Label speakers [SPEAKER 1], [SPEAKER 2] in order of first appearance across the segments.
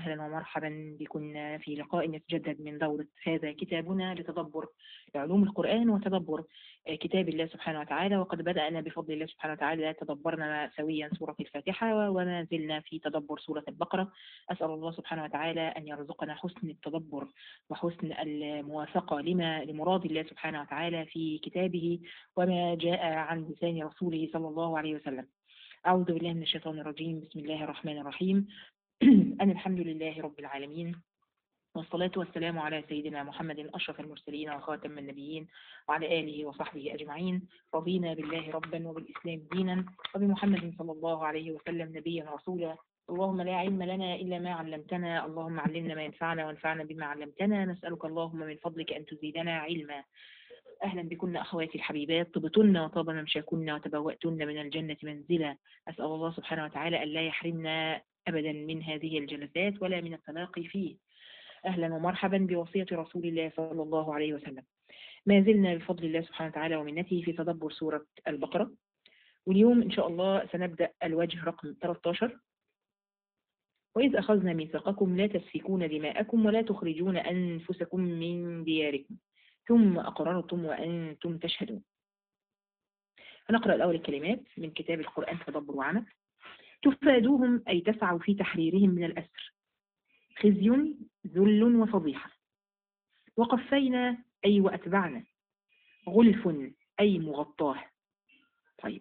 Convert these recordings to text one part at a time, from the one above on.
[SPEAKER 1] أهلا ومرحبا بكم في لقاء يتجدد من دورة هذا كتابنا لتدبر علوم القرآن وتدبر كتاب الله سبحانه وتعالى وقد بدأنا بفضل الله سبحانه وتعالى تدبرنا سويا سورة الفاتحة وما زلنا في تدبر سورة البقرة أسأل الله سبحانه وتعالى أن يرزقنا حسن التدبر وحسن الموافقة لما لمراد الله سبحانه وتعالى في كتابه وما جاء عن لسان رسوله صلى الله عليه وسلم أعوذ بالله من الشيطان الرجيم بسم الله الرحمن الرحيم أن الحمد لله رب العالمين والصلاة والسلام على سيدنا محمد أشرف المرسلين وخاتم النبيين وعلى آله وصحبه أجمعين رضينا بالله ربا وبالإسلام دينا وبمحمد صلى الله عليه وسلم نبيا رسولا اللهم لا علم لنا إلا ما علمتنا اللهم علمنا ما ينفعنا وانفعنا بما علمتنا نسألك اللهم من فضلك أن تزيدنا علما أهلا بكن أخواتي الحبيبات طبتن وطاب ممشاكن وتبوأتن من الجنة منزلا أسأل الله سبحانه وتعالى أن لا يحرمنا أبدا من هذه الجلسات ولا من التلاقي فيه أهلا ومرحبا بوصية رسول الله صلى الله عليه وسلم ما زلنا بفضل الله سبحانه وتعالى ومنته في تدبر سورة البقرة واليوم إن شاء الله سنبدأ الوجه رقم 13 وإذ أخذنا ميثاقكم لا تسفكون دماءكم ولا تخرجون أنفسكم من دياركم ثم أقررتم وأنتم تشهدون هنقرأ الأول الكلمات من كتاب القرآن تدبر وعمل تفادوهم أي تسعوا في تحريرهم من الأسر خزي ذل وفضيحة وقفينا أي وأتبعنا غلف أي مغطاه طيب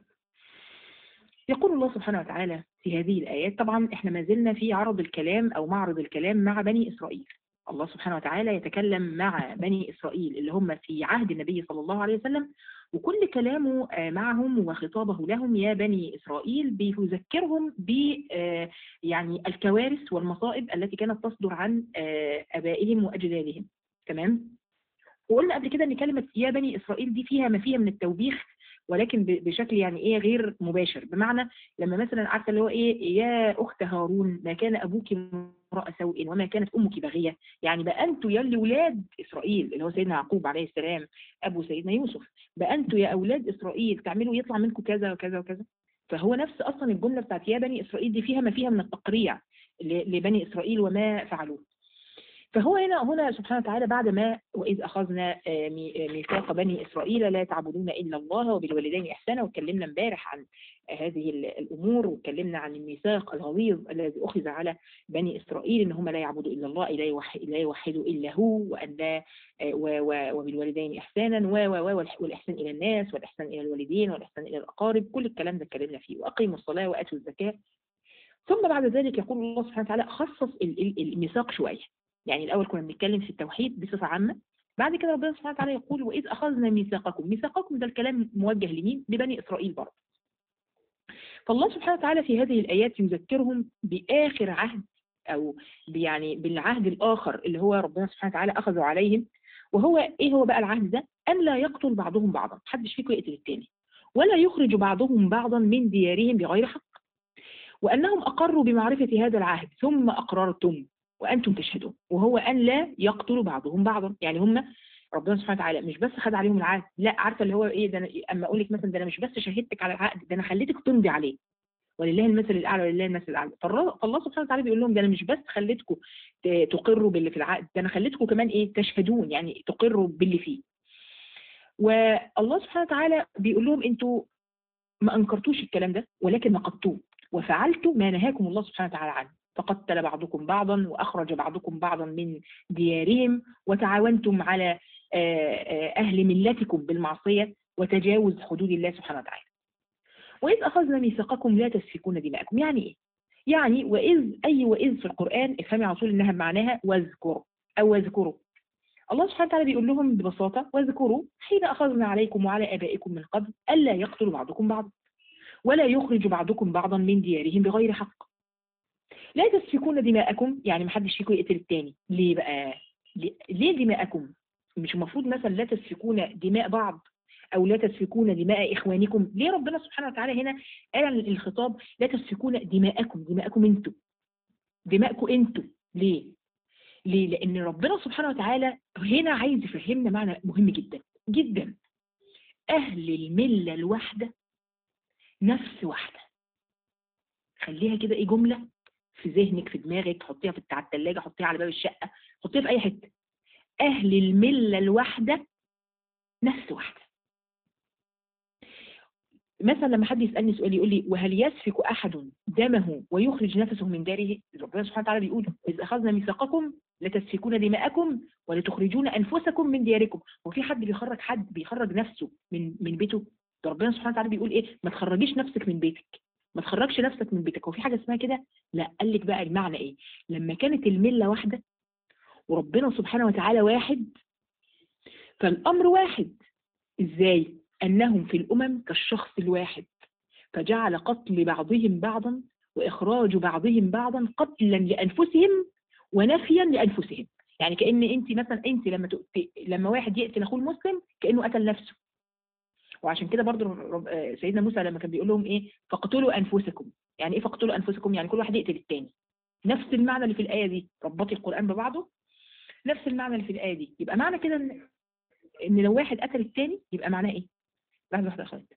[SPEAKER 1] يقول الله سبحانه وتعالى في هذه الآيات طبعا احنا ما زلنا في عرض الكلام أو معرض الكلام مع بني إسرائيل الله سبحانه وتعالى يتكلم مع بني إسرائيل اللي هم في عهد النبي صلى الله عليه وسلم وكل كلامه معهم وخطابه لهم يا بني إسرائيل بيذكرهم ب يعني الكوارث والمصائب التي كانت تصدر عن أبائهم وأجدادهم تمام وقلنا قبل كده ان كلمة يا بني إسرائيل دي فيها ما فيها من التوبيخ ولكن بشكل يعني ايه غير مباشر بمعنى لما مثلا عارفه اللي هو ايه يا اخت هارون ما كان ابوك امرأ سوء وما كانت امك بغيه يعني بقى انتوا يا اللي ولاد اسرائيل اللي هو سيدنا يعقوب عليه السلام ابو سيدنا يوسف بقى انتوا يا اولاد اسرائيل تعملوا يطلع منكم كذا وكذا وكذا فهو نفس اصلا الجمله بتاعت يا بني اسرائيل دي فيها ما فيها من التقريع لبني اسرائيل وما فعلوه فهو هنا هنا سبحانه وتعالى بعد ما وإذ أخذنا ميثاق بني إسرائيل لا تعبدون إلا الله وبالوالدين إحسانا واتكلمنا امبارح عن هذه الأمور واتكلمنا عن الميثاق الغليظ الذي أخذ على بني إسرائيل إن هم لا يعبدوا إلا الله لا يوحدوا إلا هو وأن لا وبالوالدين إحسانا والإحسان إلى الناس والإحسان إلى الوالدين والإحسان إلى الأقارب كل الكلام ده اتكلمنا فيه وأقيموا الصلاة وآتوا الزكاة ثم بعد ذلك يقول الله سبحانه وتعالى خصص الميثاق شوية يعني الأول كنا بنتكلم في التوحيد بصفة عامة بعد كده ربنا سبحانه وتعالى يقول وإذ أخذنا ميثاقكم ميثاقكم ده الكلام موجه لمين لبني إسرائيل برضه فالله سبحانه وتعالى في هذه الآيات يذكرهم بآخر عهد أو يعني بالعهد الآخر اللي هو ربنا سبحانه وتعالى أخذه عليهم وهو إيه هو بقى العهد ده أن لا يقتل بعضهم بعضا محدش فيكم يقتل التاني ولا يخرج بعضهم بعضا من ديارهم بغير حق وأنهم أقروا بمعرفة هذا العهد ثم أقررتم وأنتم تشهدون وهو أن لا يقتلوا بعضهم بعضا يعني هم ربنا سبحانه وتعالى مش بس خد عليهم العهد لا عارفه اللي هو ايه ده أنا اما اقول لك مثلا ده انا مش بس شهدتك على العقد ده انا خليتك تمضي عليه ولله المثل الاعلى ولله المثل الاعلى فالله سبحانه وتعالى بيقول لهم ده انا مش بس خليتكم تقروا باللي في العقد ده انا خليتكم كمان ايه تشهدون يعني تقروا باللي فيه والله سبحانه وتعالى بيقول لهم انتوا ما انكرتوش الكلام ده ولكن نقضتوه وفعلتوا ما نهاكم الله سبحانه وتعالى عنه فقتل بعضكم بعضا وأخرج بعضكم بعضا من ديارهم وتعاونتم على أهل ملتكم بالمعصية وتجاوز حدود الله سبحانه وتعالى وإذ أخذنا ميثاقكم لا تسفكون دماءكم يعني إيه؟ يعني وإذ أي وإذ في القرآن افهمي على طول إنها معناها واذكروا أو واذكروا الله سبحانه وتعالى بيقول لهم ببساطة واذكروا حين أخذنا عليكم وعلى آبائكم من قبل ألا يقتلوا بعضكم بعضا ولا يخرج بعضكم بعضا من ديارهم بغير حق لا تسفكون دماءكم يعني ما حدش فيكم يقتل التاني ليه بقى ليه دماءكم مش المفروض مثلا لا تسفكون دماء بعض او لا تسفكون دماء اخوانكم ليه ربنا سبحانه وتعالى هنا قال الخطاب لا تسفكون دماءكم دماءكم انتوا دماءكم انتوا ليه ليه لان ربنا سبحانه وتعالى هنا عايز يفهمنا معنى مهم جدا جدا اهل المله الواحده نفس واحده خليها كده ايه جمله في ذهنك في دماغك حطيها في على الثلاجه حطيها على باب الشقه حطيها في اي حته اهل المله الواحده نفس واحده مثلا لما حد يسالني سؤال يقول لي وهل يسفك احد دمه ويخرج نفسه من داره ربنا سبحانه وتعالى بيقول اذ اخذنا ميثاقكم لتسفكون دماءكم ولتخرجون انفسكم من دياركم وفي حد بيخرج حد بيخرج نفسه من من بيته ده ربنا سبحانه وتعالى بيقول ايه ما تخرجيش نفسك من بيتك ما تخرجش نفسك من بيتك وفي حاجه اسمها كده لا قال لك بقى المعنى ايه لما كانت المله واحده وربنا سبحانه وتعالى واحد فالامر واحد ازاي انهم في الامم كالشخص الواحد فجعل قتل بعضهم بعضا واخراج بعضهم بعضا قتلا لانفسهم ونفيا لانفسهم يعني كان انت مثلا انت لما تقت... لما واحد يقتل اخوه المسلم كانه قتل نفسه وعشان كده برضو رب... آه، سيدنا موسى لما كان بيقول لهم ايه فاقتلوا انفسكم يعني ايه فاقتلوا انفسكم يعني كل واحد يقتل الثاني نفس المعنى اللي في الايه دي ربطي القران ببعضه نفس المعنى اللي في الايه دي يبقى معنى كده ان ان لو واحد قتل الثاني يبقى معناه ايه لحظه واحده يا اخوات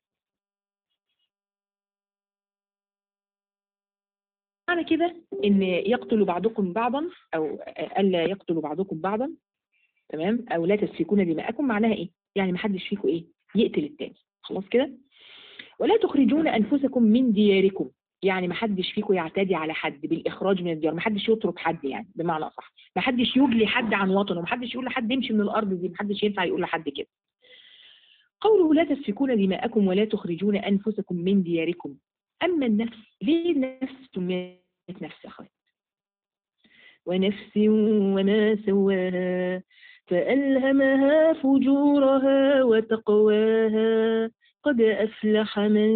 [SPEAKER 1] معنى كده ان يقتل بعضكم بعضا او الا يقتل بعضكم بعضا تمام او لا تسفكون دماءكم معناها ايه يعني ما حدش فيكم ايه يقتل التاني خلاص كده ولا تخرجون انفسكم من دياركم يعني ما حدش فيكم يعتدي على حد بالاخراج من الديار ما حدش يترك حد يعني بمعنى اصح ما حدش يجلي حد عن وطنه ما حدش يقول لحد يمشي من الارض دي ما حدش ينفع يقول لحد كده قوله لا تسفكون دماءكم ولا تخرجون انفسكم من دياركم اما النفس ليه النفس سميت نفس يا اخوات ونفس وما سواها فألهمها فجورها وتقواها قد أفلح من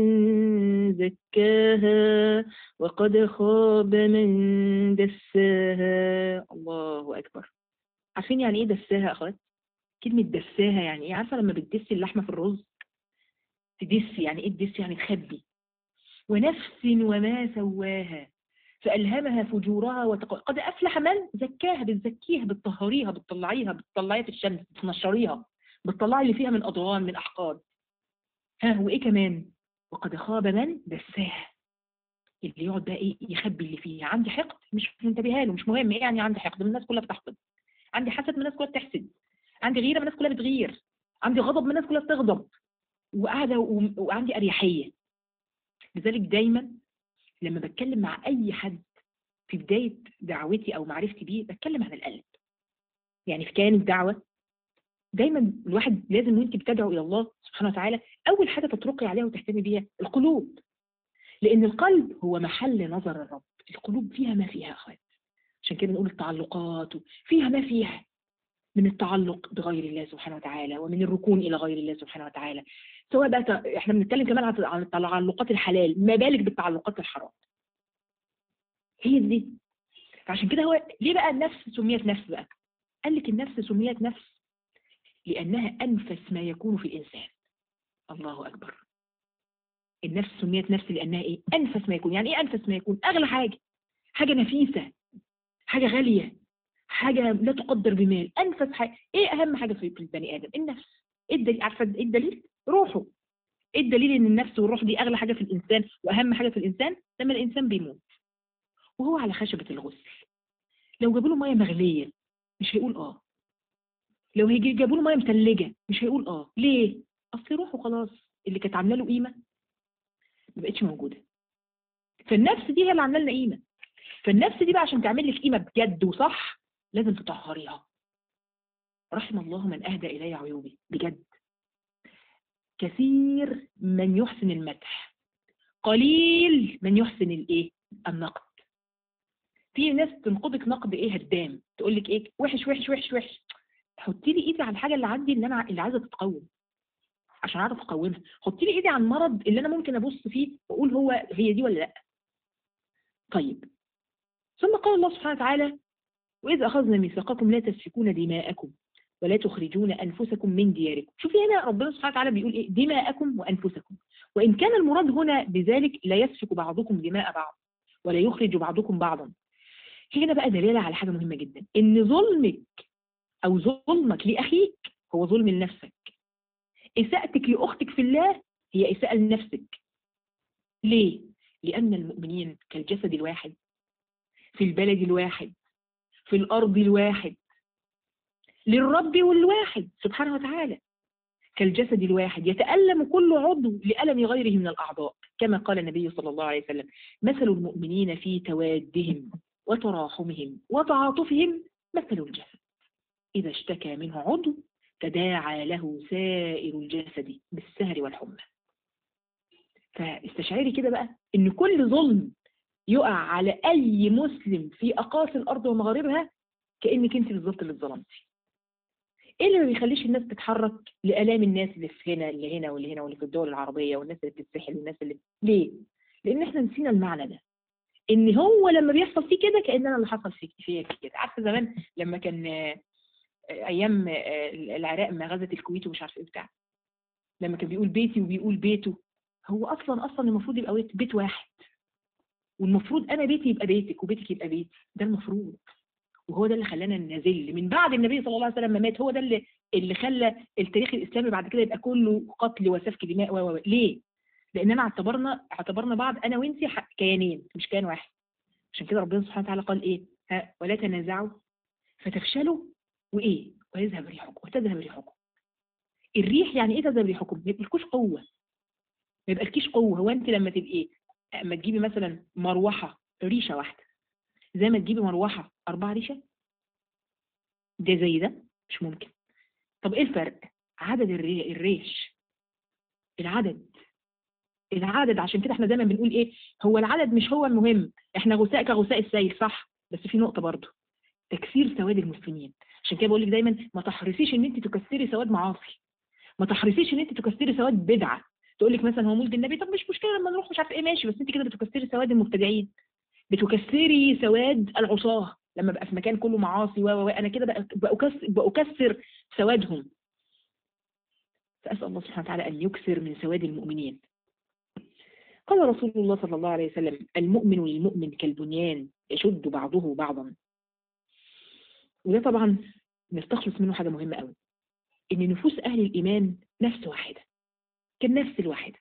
[SPEAKER 1] زكاها وقد خاب من دساها الله أكبر عارفين يعني إيه دساها أخوات؟ كلمة دساها يعني إيه؟ عارفة لما بتدسي اللحمة في الرز؟ تدسي يعني إيه تدسي يعني تخبي ونفس وما سواها فألهمها فجورها وتقوى قد أفلح من زكاها بتزكيها بتطهريها بتطلعيها بتطلعيها في الشمس بتنشريها بتطلعي اللي فيها من أضغان من أحقاد ها وإيه كمان وقد خاب من دساها اللي يقعد بقى ايه يخبي اللي فيها عندي حقد مش منتبهه له مش مهم ايه يعني عندي حقد من الناس كلها بتحقد عندي حسد من الناس كلها بتحسد عندي غيره من الناس كلها بتغير عندي غضب من الناس كلها بتغضب وقاعده وعندي اريحيه لذلك دايما لما بتكلم مع اي حد في بدايه دعوتي او معرفتي بيه بتكلم عن القلب يعني في كيان الدعوه دايما الواحد لازم وانت بتدعو الى الله سبحانه وتعالى اول حاجه تتركي عليها وتهتمي بيها القلوب لان القلب هو محل نظر الرب القلوب فيها ما فيها اخوات عشان كده نقول التعلقات فيها ما فيها من التعلق بغير الله سبحانه وتعالى ومن الركون الى غير الله سبحانه وتعالى سواء بقى احنا بنتكلم كمان عن التعلقات الحلال ما بالك بالتعلقات الحرام هي دي فعشان كده هو ليه بقى النفس سميت نفس بقى قال لك النفس سميت نفس لأنها أنفس ما يكون في الإنسان الله أكبر النفس سميت نفس لأنها إيه أنفس ما يكون يعني إيه أنفس ما يكون أغلى حاجة حاجة نفيسة حاجة غالية حاجة لا تقدر بمال أنفس حاجة إيه أهم حاجة في البني آدم النفس إيه الدليل عارفة إيه الدليل روحه إيه الدليل إن النفس والروح دي أغلى حاجة في الإنسان وأهم حاجة في الإنسان لما الإنسان بيموت وهو على خشبة الغسل لو جابوا له مية مغلية مش هيقول آه لو هيجي جابوا له مية متلجة مش هيقول آه ليه؟ أصل روحه خلاص اللي كانت عاملة له قيمة ما بقتش موجودة فالنفس دي هي اللي عاملة لنا قيمة فالنفس دي بقى عشان تعمل لك قيمة بجد وصح لازم تطهريها رحم الله من أهدى إلي عيوبي بجد كثير من يحسن المدح قليل من يحسن الايه النقد في ناس تنقدك نقد ايه هدام تقول لك ايه وحش وحش وحش وحش حطي لي ايدي على الحاجه اللي عندي اللي انا اللي عايزه تتقوم عشان اعرف اقومها حطي لي ايدي على المرض اللي انا ممكن ابص فيه واقول هو هي دي ولا لا طيب ثم قال الله سبحانه وتعالى واذا اخذنا ميثاقكم لا تسفكون دماءكم ولا تخرجون انفسكم من دياركم شوفي هنا ربنا سبحانه وتعالى بيقول ايه دماءكم وانفسكم وان كان المراد هنا بذلك لا يسفك بعضكم دماء بعض ولا يخرج بعضكم بعضا هنا بقى دلالة على حاجة مهمة جدا ان ظلمك او ظلمك لاخيك هو ظلم لنفسك اساءتك لاختك في الله هي اساءة لنفسك ليه لان المؤمنين كالجسد الواحد في البلد الواحد في الأرض الواحد للرب والواحد سبحانه وتعالى كالجسد الواحد يتألم كل عضو لألم غيره من الأعضاء كما قال النبي صلى الله عليه وسلم مثل المؤمنين في توادهم وتراحمهم وتعاطفهم مثل الجسد إذا اشتكى منه عضو تداعى له سائر الجسد بالسهر والحمى فاستشعري كده بقى ان كل ظلم يقع على اي مسلم في اقاصي الارض ومغاربها كانك انت بالظبط اللي اتظلمتي ايه اللي ما بيخليش الناس تتحرك لالام الناس اللي في هنا اللي هنا واللي هنا واللي في الدول العربيه والناس اللي بتتسحل والناس اللي ليه لان احنا نسينا المعنى ده ان هو لما بيحصل فيه كده كان انا اللي حصل فيك فيا كده عارفه زمان لما كان ايام العراق ما غزت الكويت ومش عارف ايه بتاع لما كان بيقول بيتي وبيقول بيته هو اصلا اصلا المفروض يبقى بيت, بيت واحد والمفروض انا بيتي يبقى بيتك وبيتك يبقى بيتي ده المفروض وهو ده اللي خلانا نذل من بعد النبي صلى الله عليه وسلم ما مات هو ده اللي اللي خلى التاريخ الاسلامي بعد كده يبقى كله قتل وسفك دماء و ليه؟ لاننا اعتبرنا اعتبرنا بعض انا وانت كيانين مش كيان واحد عشان كده ربنا سبحانه وتعالى قال ايه؟ ها ولا تنازعوا فتفشلوا وايه؟ ويذهب ريحكم وتذهب ريحكم الريح يعني ايه تذهب ريحكم؟ ما يبقالكوش قوه ما يبقالكيش قوه هو انت لما تبقي اما تجيبي مثلا مروحه ريشه واحده زي ما تجيبي مروحه اربعه ريشه ده زي ده مش ممكن طب ايه الفرق عدد الري... الريش العدد العدد عشان كده احنا دايما بنقول ايه هو العدد مش هو المهم احنا غثاء كغثاء السيل صح بس في نقطه برضه تكسير سواد المسلمين عشان كده بقول لك دايما ما تحرصيش ان انت تكسري سواد معاصي ما تحرصيش ان انت تكسري سواد بدعه تقول لك مثلا هو مولد النبي طب مش مشكله لما نروح مش عارف ايه ماشي بس انت كده بتكسري سواد المبتدعين بتكسري سواد العصاه لما بقى في مكان كله معاصي و انا كده بأكسر, بأكسر سوادهم فأسأل الله سبحانه وتعالى أن يكسر من سواد المؤمنين قال رسول الله صلى الله عليه وسلم المؤمن للمؤمن كالبنيان يشد بعضه بعضا وده طبعا نستخلص منه حاجة مهمة قوي إن نفوس أهل الإيمان نفس واحدة كالنفس الواحدة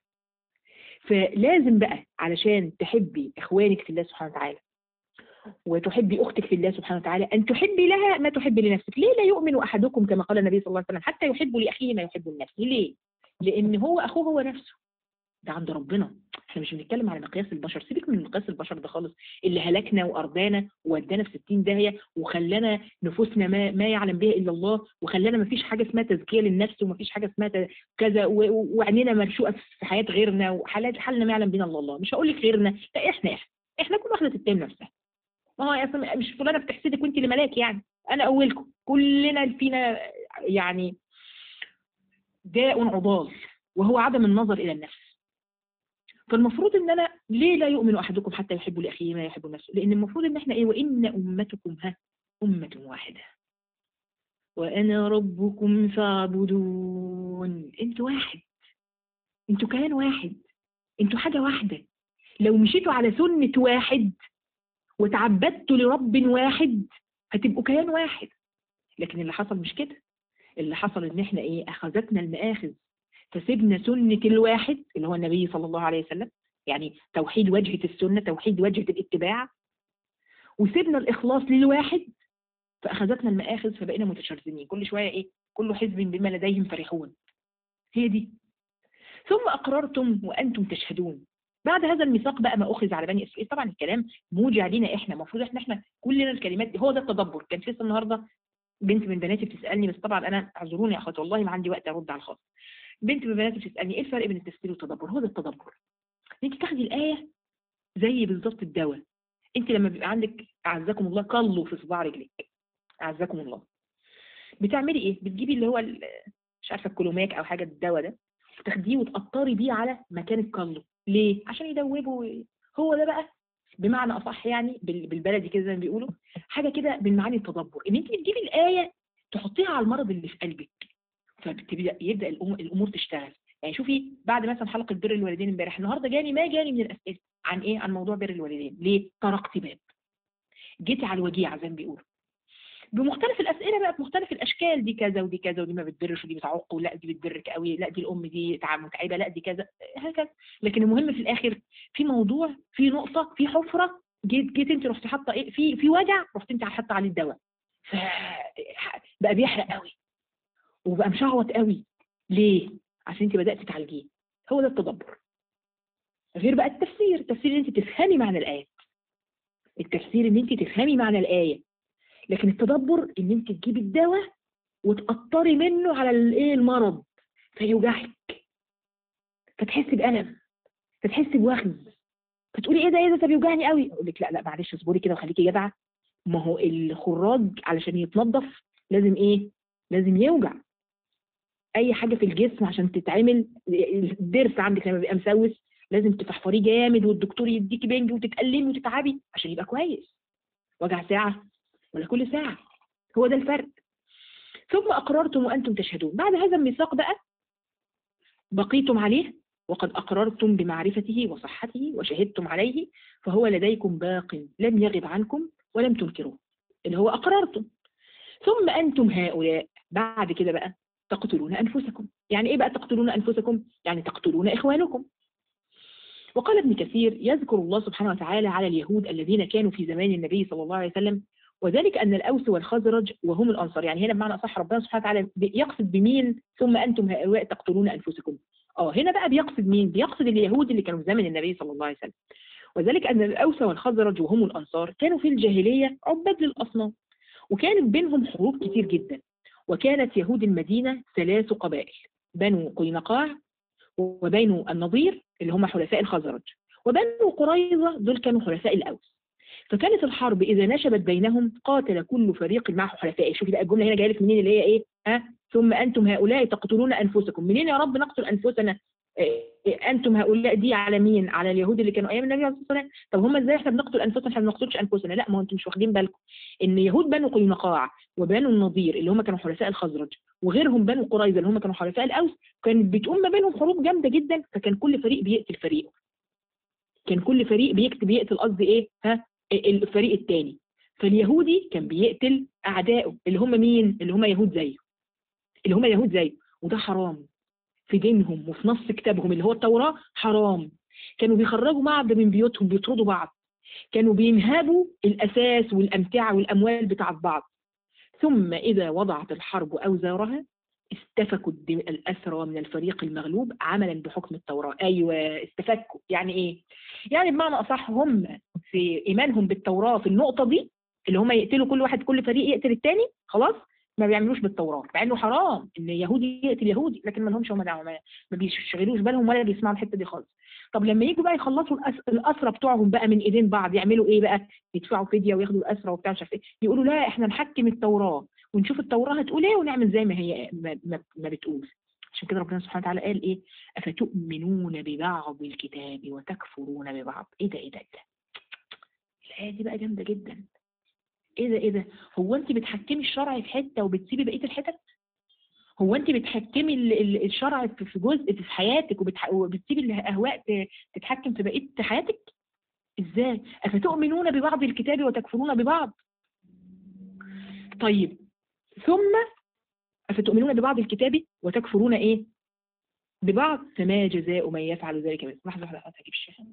[SPEAKER 1] فلازم بقى علشان تحبي إخوانك في الله سبحانه وتعالى وتحبي أختك في الله سبحانه وتعالى أن تحبي لها ما تحبي لنفسك ليه لا يؤمن أحدكم كما قال النبي صلى الله عليه وسلم حتى يحب لأخيه ما يحب لنفسه ليه لأن هو أخوه هو نفسه ده عند ربنا احنا مش بنتكلم على مقياس البشر سيبك من مقياس البشر ده خالص اللي هلكنا وأرضانا وودانا في 60 داهية وخلانا نفوسنا ما, ما يعلم بها إلا الله وخلانا ما فيش حاجة اسمها تزكية للنفس وما فيش حاجة اسمها كذا وعينينا مرشوقة في حياة غيرنا وحالات حالنا ما يعلم بنا إلا الله مش هقول لك غيرنا لا احنا احنا احنا كل واحدة تتهم نفسها ما هو يا مش فلانة بتحسدك وانت اللي ملاك يعني انا اولكم كلنا فينا يعني داء عضال وهو عدم النظر الى النفس فالمفروض ان انا ليه لا يؤمن احدكم حتى يحب لاخيه ما يحب نفسه لان المفروض ان احنا ايه وان امتكم ها امه واحده وانا ربكم فاعبدون انتوا واحد انتوا كيان واحد انتوا حاجه واحده لو مشيتوا على سنه واحد وتعبدتوا لرب واحد هتبقوا كيان واحد لكن اللي حصل مش كده اللي حصل ان احنا ايه اخذتنا المآخذ فسيبنا سنة الواحد اللي هو النبي صلى الله عليه وسلم يعني توحيد وجهة السنة توحيد وجهة الاتباع وسيبنا الإخلاص للواحد فأخذتنا المآخذ فبقينا متشرذمين كل شوية إيه كل حزب بما لديهم فرحون هي دي ثم أقررتم وأنتم تشهدون بعد هذا الميثاق بقى ما أخذ على بني إسرائيل طبعا الكلام موجع لينا إحنا المفروض إحنا إحنا كلنا الكلمات دي هو ده التدبر كان لسه النهارده بنت من بناتي بتسألني بس طبعا أنا اعذروني يا أخواتي والله ما عندي وقت أرد على الخاص بنت من بناتي بتسألني إيه الفرق بين التفسير والتدبر هو ده التدبر أنت تاخدي الآية زي بالظبط الدواء أنت لما بيبقى عندك أعزكم الله قلوا في صباع رجلك أعزكم الله بتعملي إيه بتجيبي اللي هو مش عارفة الكلوماك أو حاجة الدواء ده تاخديه وتقطري بيه على مكان القلو ليه عشان يدوبوا هو ده بقى بمعنى اصح يعني بالبلدي كده زي ما بيقولوا حاجه كده بالمعاني التدبر ان انت تجيبي الايه تحطيها على المرض اللي في قلبك فبتبدا يبدا الامور تشتغل يعني شوفي بعد مثلا حلقه بر الوالدين امبارح النهارده جاني ما جاني من الاسئله عن ايه عن موضوع بر الوالدين ليه طرقتي باب جيتي على الوجيعه زي ما بيقولوا بمختلف الاسئله بقى بمختلف الاشكال دي كذا ودي كذا ودي ما بتبرش ودي بتعق ولا دي بتبرك قوي لا دي الام دي متعبه لا دي كذا هكذا لكن المهم في الاخر في موضوع في نقطه في حفره جيت جيت انت رحتي حاطه ايه في في وجع رحت انت حاطه عليه الدواء ف بقى بيحرق قوي وبقى مشعوط قوي ليه عشان انت بدات تعالجيه هو ده التدبر غير بقى التفسير التفسير ان انت تفهمي معنى الايات التفسير ان انت تفهمي معنى الايه لكن التدبر ان انت تجيبي الدواء وتقطري منه على الايه المرض فيوجعك فتحسي بألم فتحسي بوخز فتقولي ايه ده ايه ده ده بيوجعني قوي اقول لك لا لا معلش اصبري كده وخليكي جدعه ما هو الخراج علشان يتنظف لازم ايه لازم يوجع اي حاجه في الجسم عشان تتعمل الضرس عندك لما بيبقى مسوس لازم تفحفريه جامد والدكتور يديكي بنج وتتألمي وتتعبي عشان يبقى كويس وجع ساعه ولا كل ساعه هو ده الفرق ثم اقررتم وانتم تشهدون بعد هذا الميثاق بقى بقيتم عليه وقد أقررتم بمعرفته وصحته وشهدتم عليه فهو لديكم باق لم يغب عنكم ولم تنكروه اللي هو أقررتم ثم أنتم هؤلاء بعد كده بقى تقتلون أنفسكم يعني إيه بقى تقتلون أنفسكم يعني تقتلون إخوانكم وقال ابن كثير يذكر الله سبحانه وتعالى على اليهود الذين كانوا في زمان النبي صلى الله عليه وسلم وذلك أن الأوس والخزرج وهم الأنصار يعني هنا بمعنى أصح ربنا سبحانه وتعالى يقصد بمين ثم أنتم هؤلاء تقتلون أنفسكم اه هنا بقى بيقصد مين بيقصد اليهود اللي كانوا في زمن النبي صلى الله عليه وسلم وذلك أن الأوس والخزرج وهم الأنصار كانوا في الجاهلية عباد للأصنام وكانت بينهم حروب كتير جدا وكانت يهود المدينة ثلاث قبائل بنو قينقاع وبنو النضير اللي هم حلفاء الخزرج وبنو قريظة دول كانوا حلفاء الأوس فكانت الحرب إذا نشبت بينهم قاتل كل فريق معه حلفائه شوفي بقى الجملة هنا جايه لك منين اللي هي إيه ها ثم أنتم هؤلاء تقتلون أنفسكم منين يا رب نقتل أنفسنا أنتم هؤلاء دي على مين على اليهود اللي كانوا أيام النبي عليه الصلاة والسلام طب هم إزاي إحنا بنقتل أنفسنا إحنا ما بنقتلش أنفسنا لا ما أنتم مش واخدين بالكم إن يهود بنو قينقاع وبنو النضير اللي هم كانوا حلفاء الخزرج وغيرهم بنو قريظة اللي هم كانوا حلفاء الأوس كانت بتقوم ما بينهم حروب جامدة جدا فكان كل فريق بيقتل فريقه كان كل فريق بيكتب يقتل قصدي ايه ها الفريق الثاني فاليهودي كان بيقتل اعدائه اللي هم مين اللي هم يهود زيه اللي هم يهود زيه وده حرام في دينهم وفي نص كتابهم اللي هو التوراة حرام كانوا بيخرجوا بعض من بيوتهم بيطردوا بعض كانوا بينهبوا الأساس والأمتعة والأموال بتاعت بعض ثم إذا وضعت الحرب أوزارها استفكوا الأسرى من الفريق المغلوب عملا بحكم التوراة أيوة استفكوا يعني إيه؟ يعني بمعنى أصح هم في إيمانهم بالتوراة في النقطة دي اللي هم يقتلوا كل واحد كل فريق يقتل الثاني خلاص ما بيعملوش بالتوراة مع انه حرام ان يهودي يقتل يهودي لكن ما لهمش هم دعوه ما بيشغلوش بالهم ولا بيسمعوا الحته دي خالص طب لما يجوا بقى يخلصوا الاسرى بتوعهم بقى من ايدين بعض يعملوا ايه بقى يدفعوا فديه وياخدوا الاسرى وبتاع مش عارف ايه يقولوا لا احنا نحكم التوراه ونشوف التوراه هتقول ايه ونعمل زي ما هي ما, ما, ما بتقول عشان كده ربنا سبحانه وتعالى قال ايه افتؤمنون ببعض الكتاب وتكفرون ببعض ايه ده ايه ده ايه ده الايه دي بقى جامده جدا ايه ده ايه ده هو انت بتحكمي الشرع في حته وبتسيبي بقيه الحتت هو انت بتحكمي الشرع في جزء في حياتك وبتسيبي الاهواء تتحكم في بقيه حياتك ازاي افتؤمنون ببعض الكتاب وتكفرون ببعض طيب ثم افتؤمنون ببعض الكتاب وتكفرون ايه ببعض فما جزاء من يفعل ذلك منكم لحظه واحده هجيب الشاشه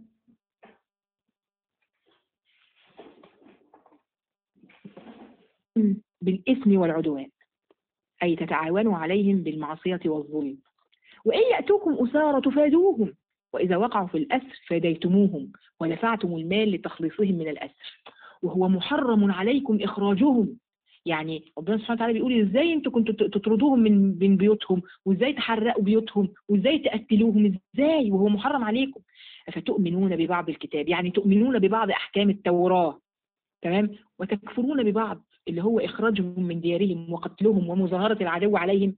[SPEAKER 1] بالإثم والعدوان أي تتعاونوا عليهم بالمعصية والظلم وإن يأتوكم أسارى تفادوهم وإذا وقعوا في الأسر فديتموهم ودفعتم المال لتخليصهم من الأسر وهو محرم عليكم إخراجهم يعني ربنا سبحانه وتعالى بيقول ازاي انتوا كنتوا تطردوهم من من بيوتهم وازاي تحرقوا بيوتهم وازاي تقتلوهم ازاي وهو محرم عليكم فتؤمنون ببعض الكتاب يعني تؤمنون ببعض احكام التوراة تمام وتكفرون ببعض اللي هو إخراجهم من ديارهم وقتلهم ومظاهرة العدو عليهم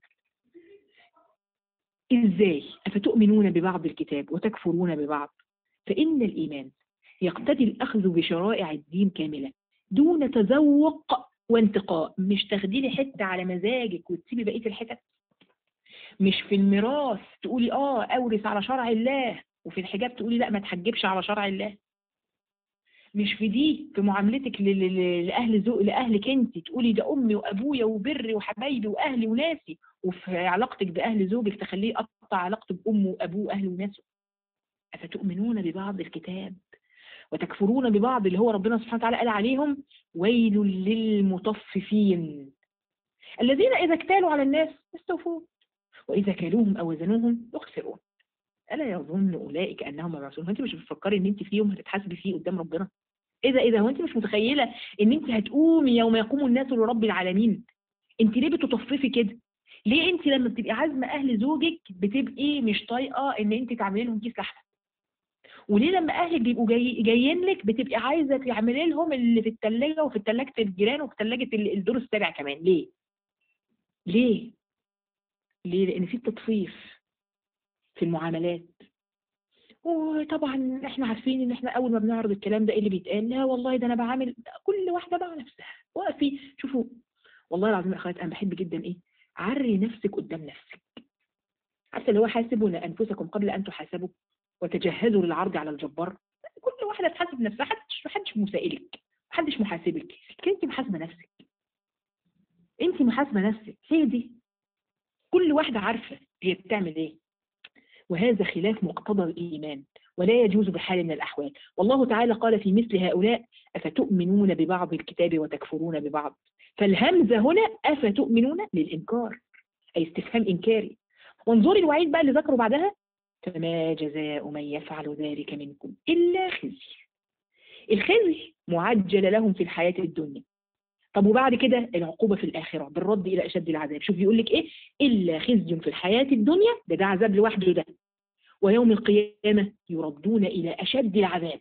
[SPEAKER 1] إزاي أفتؤمنون ببعض الكتاب وتكفرون ببعض فإن الإيمان يقتضي الأخذ بشرائع الدين كاملة دون تذوق وانتقاء مش تاخدي لي حتة على مزاجك وتسيبي بقية الحتت مش في الميراث تقولي اه اورث على شرع الله وفي الحجاب تقولي لا ما تحجبش على شرع الله مش في دي في معاملتك لاهل ذوق لاهلك انت تقولي ده امي وابويا وبري وحبايبي واهلي وناسي وفي علاقتك باهل زوجك تخليه يقطع علاقته بامه وابوه واهله وناسه افتؤمنون ببعض الكتاب وتكفرون ببعض اللي هو ربنا سبحانه وتعالى قال عليهم ويل للمطففين الذين إذا اكتالوا على الناس يستوفون وإذا كالوهم أو وزنوهم يخسرون ألا يظن أولئك أنهم مبعوثون أنت مش بتفكري إن أنت في يوم هتتحاسبي فيه قدام ربنا إذا إذا هو أنت مش متخيلة إن أنت هتقومي يوم يقوم الناس لرب العالمين أنت ليه بتطففي كده ليه أنت لما بتبقي عازمة أهل زوجك بتبقي مش طايقة إن أنت تعملي لهم كيس لحمة وليه لما اهلك بيبقوا جاي جايين لك بتبقي عايزه تعملي لهم اللي في الثلاجه وفي ثلاجه الجيران وفي ثلاجه الدور السابع كمان ليه ليه ليه لان في تطفيف في المعاملات وطبعا احنا عارفين ان احنا اول ما بنعرض الكلام ده ايه اللي بيتقال لا والله ده انا بعامل كل واحده مع نفسها وقفي شوفوا والله العظيم يا اخوات انا بحب جدا ايه عري نفسك قدام نفسك عارفه اللي هو حاسبون انفسكم قبل ان تحاسبوا وتجهزوا للعرض على الجبار كل واحده تحاسب نفسها محدش محدش مسائلك محدش محاسبك انت محاسبه نفسك انت محاسبه نفسك هي دي كل واحده عارفه هي بتعمل ايه وهذا خلاف مقتضى الايمان ولا يجوز بحال من الاحوال والله تعالى قال في مثل هؤلاء افتؤمنون ببعض الكتاب وتكفرون ببعض فالهمزه هنا افتؤمنون للانكار اي استفهام انكاري وانظري الوعيد بقى اللي ذكره بعدها فما جزاء من يفعل ذلك منكم إلا خزي الخزي معجل لهم في الحياة الدنيا طب وبعد كده العقوبة في الآخرة بالرد إلى أشد العذاب شوف يقول لك إيه إلا خزي في الحياة الدنيا ده ده عذاب لوحده ده ويوم القيامة يردون إلى أشد العذاب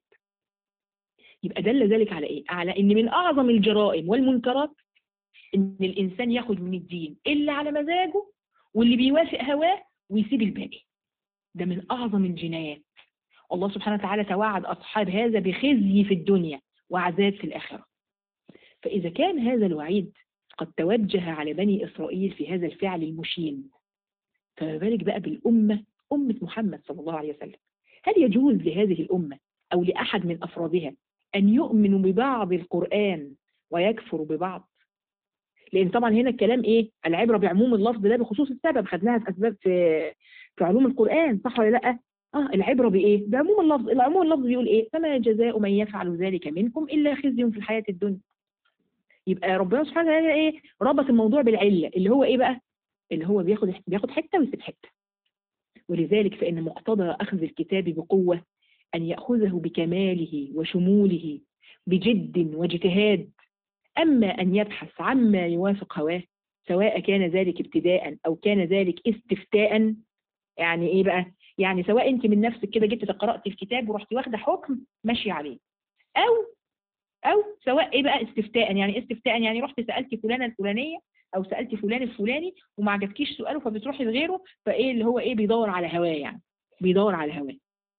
[SPEAKER 1] يبقى دل ذلك على إيه؟ على إن من أعظم الجرائم والمنكرات إن الإنسان ياخد من الدين إلا على مزاجه واللي بيوافق هواه ويسيب الباقي ده من أعظم الجنايات الله سبحانه وتعالى توعد أصحاب هذا بخزي في الدنيا وعذاب في الآخرة فإذا كان هذا الوعيد قد توجه على بني إسرائيل في هذا الفعل المشين فما بالك بقى بالأمة أمة محمد صلى الله عليه وسلم هل يجوز لهذه الأمة أو لأحد من أفرادها أن يؤمنوا ببعض القرآن ويكفروا ببعض لأن طبعا هنا الكلام إيه العبرة بعموم اللفظ ده بخصوص السبب خدناها في أسباب في في علوم القرآن صح ولا لا اه العبرة بإيه بعموم اللفظ العموم اللفظ بيقول إيه فما جزاء من يفعل ذلك منكم إلا خزي في الحياة الدنيا يبقى ربنا سبحانه وتعالى إيه ربط الموضوع بالعلة اللي هو إيه بقى اللي هو بياخد بياخد حتة ويسيب حتة ولذلك فإن مقتضى أخذ الكتاب بقوة أن يأخذه بكماله وشموله بجد واجتهاد أما أن يبحث عما يوافق هواه سواء كان ذلك ابتداء أو كان ذلك استفتاء يعني إيه بقى؟ يعني سواء أنت من نفسك كده جيت قرأت الكتاب ورحتي واخدة حكم ماشي عليه أو أو سواء إيه بقى استفتاء يعني استفتاء يعني رحت سألتي فلانة الفلانية أو سألتي فلان الفلاني وما عجبكيش سؤاله فبتروحي لغيره فإيه اللي هو إيه بيدور على هواه يعني بيدور على هواه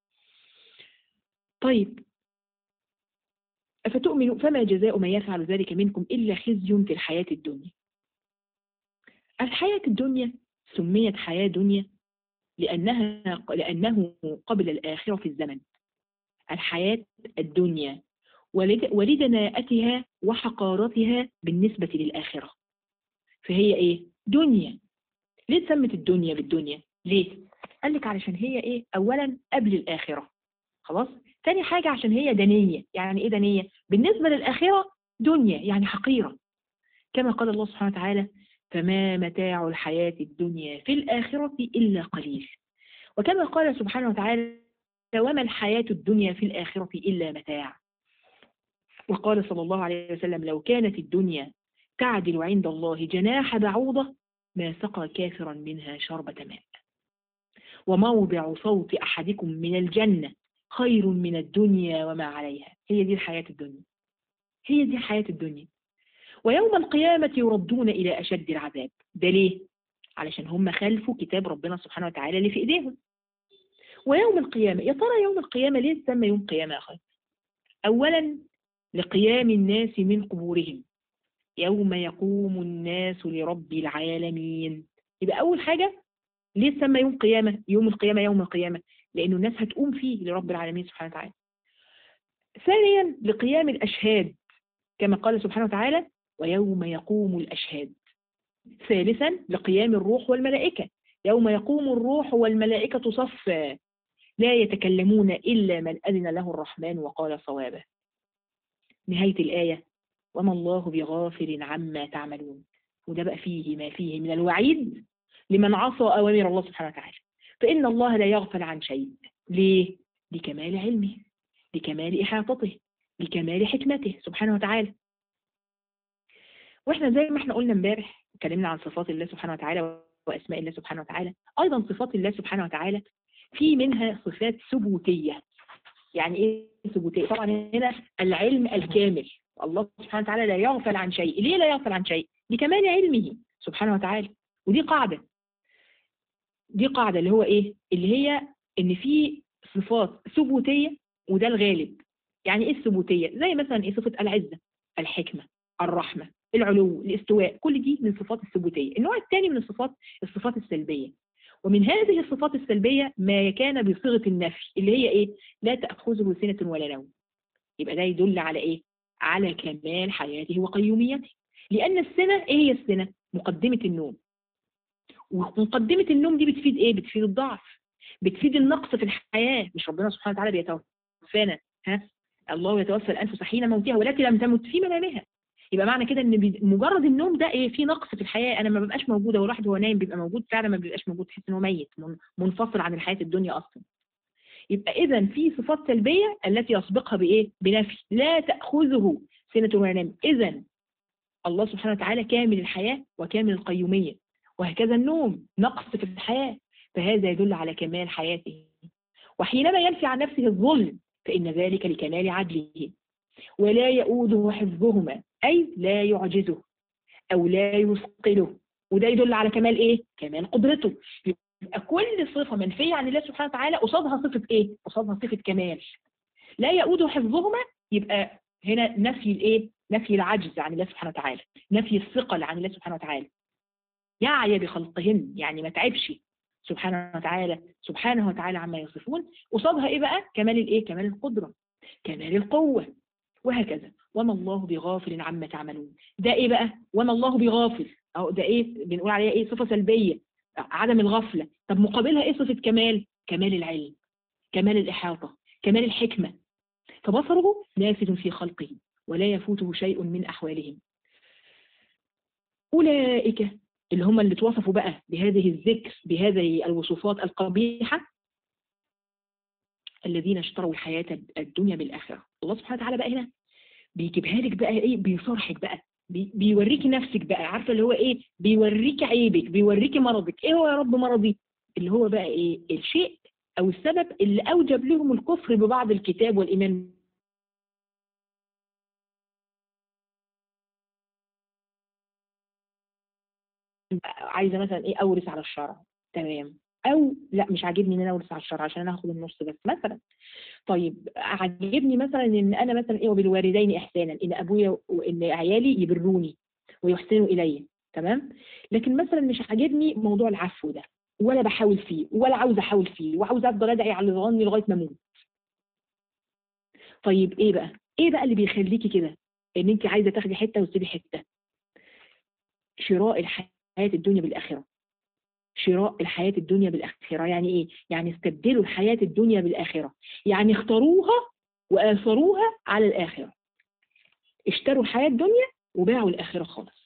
[SPEAKER 1] طيب أفتؤمنوا فما جزاء من يفعل ذلك منكم إلا خزي في الحياة الدنيا الحياة الدنيا سميت حياة دنيا لأنها لأنه قبل الآخرة في الزمن الحياة الدنيا ولدناءتها وحقارتها بالنسبة للآخرة فهي إيه؟ دنيا ليه سمت الدنيا بالدنيا؟ ليه؟ قال لك علشان هي إيه؟ أولا قبل الآخرة خلاص؟ تاني حاجة عشان هي دنية يعني إيه دنية؟ بالنسبة للآخرة دنيا يعني حقيرة كما قال الله سبحانه وتعالى فما متاع الحياة الدنيا في الآخرة إلا قليل وكما قال سبحانه وتعالى وما الحياة الدنيا في الآخرة إلا متاع وقال صلى الله عليه وسلم لو كانت الدنيا تعدل عند الله جناح بعوضة ما سقى كافرا منها شربة ماء وموضع صوت أحدكم من الجنة خير من الدنيا وما عليها هي دي الحياة الدنيا هي دي حياة الدنيا ويوم القيامة يردون إلى أشد العذاب ده ليه؟ علشان هم خالفوا كتاب ربنا سبحانه وتعالى اللي في إيديهم ويوم القيامة يا ترى يوم القيامة ليه تسمى يوم قيامة أخي أولا لقيام الناس من قبورهم يوم يقوم الناس لرب العالمين يبقى أول حاجة ليه تسمى يوم قيامة يوم القيامة يوم القيامة لأنه الناس هتقوم فيه لرب العالمين سبحانه وتعالى ثانيا لقيام الأشهاد كما قال سبحانه وتعالى ويوم يقوم الأشهاد ثالثا لقيام الروح والملائكة يوم يقوم الروح والملائكة صفا لا يتكلمون إلا من أذن له الرحمن وقال صوابا نهاية الآية وما الله بغافل عما تعملون وده بقى فيه ما فيه من الوعيد لمن عصى أوامر الله سبحانه وتعالى فإن الله لا يغفل عن شيء ليه؟ لكمال علمه لكمال إحاطته لكمال حكمته سبحانه وتعالى واحنا زي ما احنا قلنا امبارح اتكلمنا عن صفات الله سبحانه وتعالى واسماء الله سبحانه وتعالى ايضا صفات الله سبحانه وتعالى في منها صفات ثبوتيه يعني ايه ثبوتيه طبعا هنا العلم الكامل الله سبحانه وتعالى لا يغفل عن شيء ليه لا يغفل عن شيء لكمال علمه سبحانه وتعالى ودي قاعده دي قاعده اللي هو ايه اللي هي ان في صفات ثبوتيه وده الغالب يعني ايه الثبوتيه زي مثلا ايه صفه العزه الحكمه الرحمه العلو الاستواء كل دي من صفات الثبوتيه النوع الثاني من الصفات الصفات السلبيه ومن هذه الصفات السلبيه ما كان بصيغه النفي اللي هي ايه لا تاخذه سنه ولا نوم يبقى ده يدل على ايه على كمال حياته وقيوميته لان السنه ايه هي السنه مقدمه النوم ومقدمه النوم دي بتفيد ايه بتفيد الضعف بتفيد النقص في الحياه مش ربنا سبحانه وتعالى بيتوفانا ها الله يتوفى الانفس حين موتها والتي لم تمت في منامها يبقى معنى كده ان مجرد النوم ده ايه في نقص في الحياه انا ما ببقاش موجوده والواحد وهو نايم بيبقى موجود فعلا ما بيبقاش موجود تحس ان هو ميت منفصل عن الحياه الدنيا اصلا يبقى اذا في صفات سلبيه التي يسبقها بايه بنفي لا تاخذه سنه ولا نوم اذا الله سبحانه وتعالى كامل الحياه وكامل القيوميه وهكذا النوم نقص في الحياه فهذا يدل على كمال حياته وحينما ينفي عن نفسه الظلم فإن ذلك لكمال عدله ولا يؤوده حفظهما أي لا يعجزه أو لا يثقله وده يدل على كمال إيه؟ كمال قدرته يبقى كل صفة منفية عن الله سبحانه وتعالى قصادها صفة إيه؟ قصادها صفة كمال لا يؤوده حفظهما يبقى هنا نفي الإيه؟ نفي العجز عن الله سبحانه وتعالى نفي الثقل عن الله سبحانه وتعالى يعي بخلقهن يعني ما تعبش سبحانه وتعالى سبحانه وتعالى عما يصفون قصادها ايه بقى كمال الايه كمال القدره كمال القوه وهكذا وما الله بغافل عما تعملون ده ايه بقى وما الله بغافل او ده ايه بنقول عليها ايه صفه سلبيه عدم الغفله طب مقابلها ايه صفه كمال كمال العلم كمال الاحاطه كمال الحكمه فبصره نافذ في خلقه ولا يفوته شيء من احوالهم اولئك اللي هم اللي توصفوا بقى بهذه الذكر بهذه الوصفات القبيحة الذين اشتروا الحياة الدنيا بالآخرة الله سبحانه وتعالى بقى هنا بيجيبها لك بقى ايه بيصرحك بقى بي بيوريكي نفسك بقى عارفة اللي هو ايه بيوريكي عيبك بيوريكي مرضك ايه هو يا رب مرضي اللي هو بقى ايه الشيء او السبب اللي اوجب لهم الكفر ببعض الكتاب والايمان عايزه مثلا ايه اورث على الشرع تمام او لا مش عاجبني ان انا اورث على الشرع عشان انا هاخد النص بس مثلا طيب عاجبني مثلا ان انا مثلا ايه وبالوالدين احسانا ان ابويا وان عيالي يبروني ويحسنوا الي تمام لكن مثلا مش عاجبني موضوع العفو ده ولا بحاول فيه ولا عاوز احاول فيه وعاوز افضل ادعي على اللي ظلمني لغايه ما اموت طيب ايه بقى ايه بقى اللي بيخليكي كده ان انت عايزه تاخدي حته وتسيبي حته شراء الحياه الحياة الدنيا بالآخرة شراء الحياة الدنيا بالآخرة يعني إيه؟ يعني استبدلوا الحياة الدنيا بالآخرة يعني اختاروها وآثروها على الآخرة اشتروا الحياة الدنيا وباعوا الآخرة خالص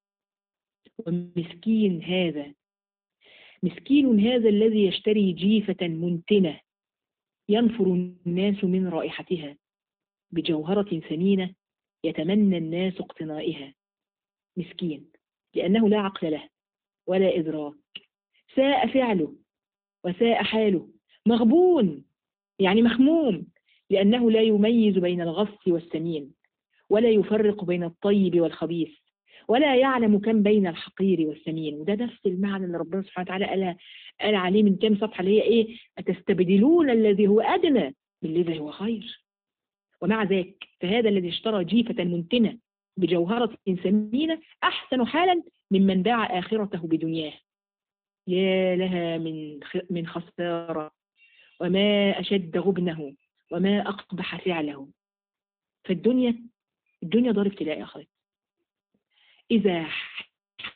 [SPEAKER 1] ومسكين هذا مسكين هذا الذي يشتري جيفة منتنة ينفر الناس من رائحتها بجوهرة ثمينة يتمنى الناس اقتنائها مسكين لأنه لا عقل له ولا إدراك ساء فعله وساء حاله مغبون يعني مخموم لأنه لا يميز بين الغص والسمين ولا يفرق بين الطيب والخبيث ولا يعلم كم بين الحقير والسمين وده نفس المعنى اللي ربنا سبحانه وتعالى قال, قال عليه من كام صفحة اللي هي إيه أتستبدلون الذي هو أدنى بالذي هو خير ومع ذلك فهذا الذي اشترى جيفة منتنة بجوهرة ثمينة أحسن حالا ممن باع آخرته بدنياه يا لها من من خسارة وما أشد غبنه وما أقبح فعله فالدنيا الدنيا دار ابتلاء يا أخوات إذا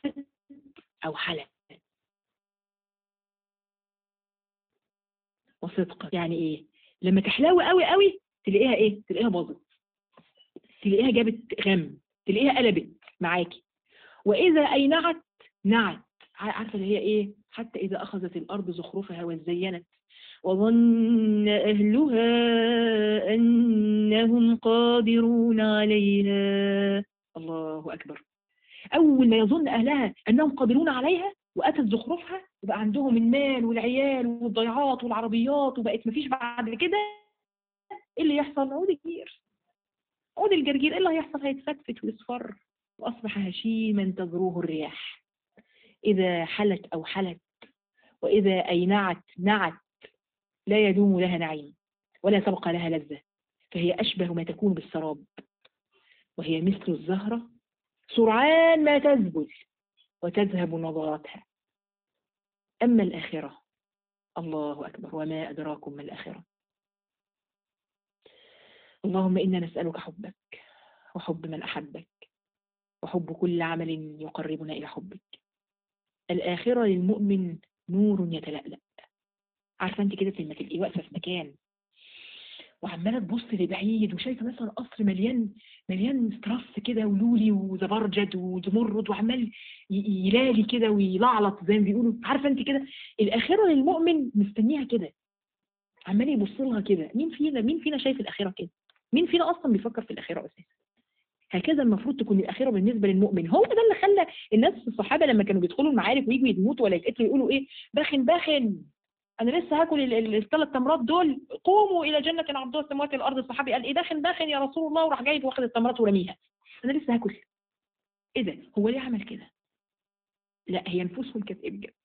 [SPEAKER 1] أو حلت وصل صدقا يعني ايه لما تحلو قوي قوي تلاقيها ايه تلاقيها باظت تلاقيها جابت غم تلاقيها قلبت معاكي واذا اينعت نعت عارفه اللي هي ايه حتى اذا اخذت الارض زخرفها وزينت وظن اهلها انهم قادرون عليها الله اكبر اول ما يظن اهلها انهم قادرون عليها واتت زخرفها وبقى عندهم المال والعيال والضيعات والعربيات وبقت مفيش بعد كده ايه اللي يحصل عود الجرجير عود الجرجير ايه اللي هيحصل هيتفتفت ويصفر واصبح هشيما تذروه الرياح اذا حلت او حلت واذا اينعت نعت لا يدوم لها نعيم ولا تبقى لها لذة فهي أشبه ما تكون بالسراب وهي مثل الزهرة سرعان ما تذبل وتذهب نظراتها أما الآخرة الله أكبر وما أدراكم ما الآخرة اللهم إنا نسألك حبك وحب من أحبك وحب كل عمل يقربنا إلى حبك الآخرة للمؤمن نور يتلألأ عارفة أنت كده لما تبقي واقفة في مكان وعمالة تبص لبعيد وشايفة مثلا قصر مليان مليان سترس كده ولولي وزبرجد وزمرد وعمال يلالي كده ويلعلط زي ما بيقولوا عارفة أنت كده الآخرة للمؤمن مستنيها كده عمال يبص لها كده مين فينا مين فينا شايف الآخرة كده مين فينا أصلا بيفكر في الآخرة أساسا هكذا المفروض تكون الآخرة بالنسبة للمؤمن هو ده اللي خلى الناس الصحابة لما كانوا بيدخلوا المعارك ويجوا يموتوا ولا يتقتلوا يقولوا إيه باخن باخن انا لسه هاكل الثلاث تمرات دول قوموا الى جنه عرضها السماوات والارض الصحابي قال ايه داخن داخن يا رسول الله وراح جايب واخد التمرات ورميها انا لسه هاكل ايه ده هو ليه عمل كده لا هي نفوسهم كانت ايه بجد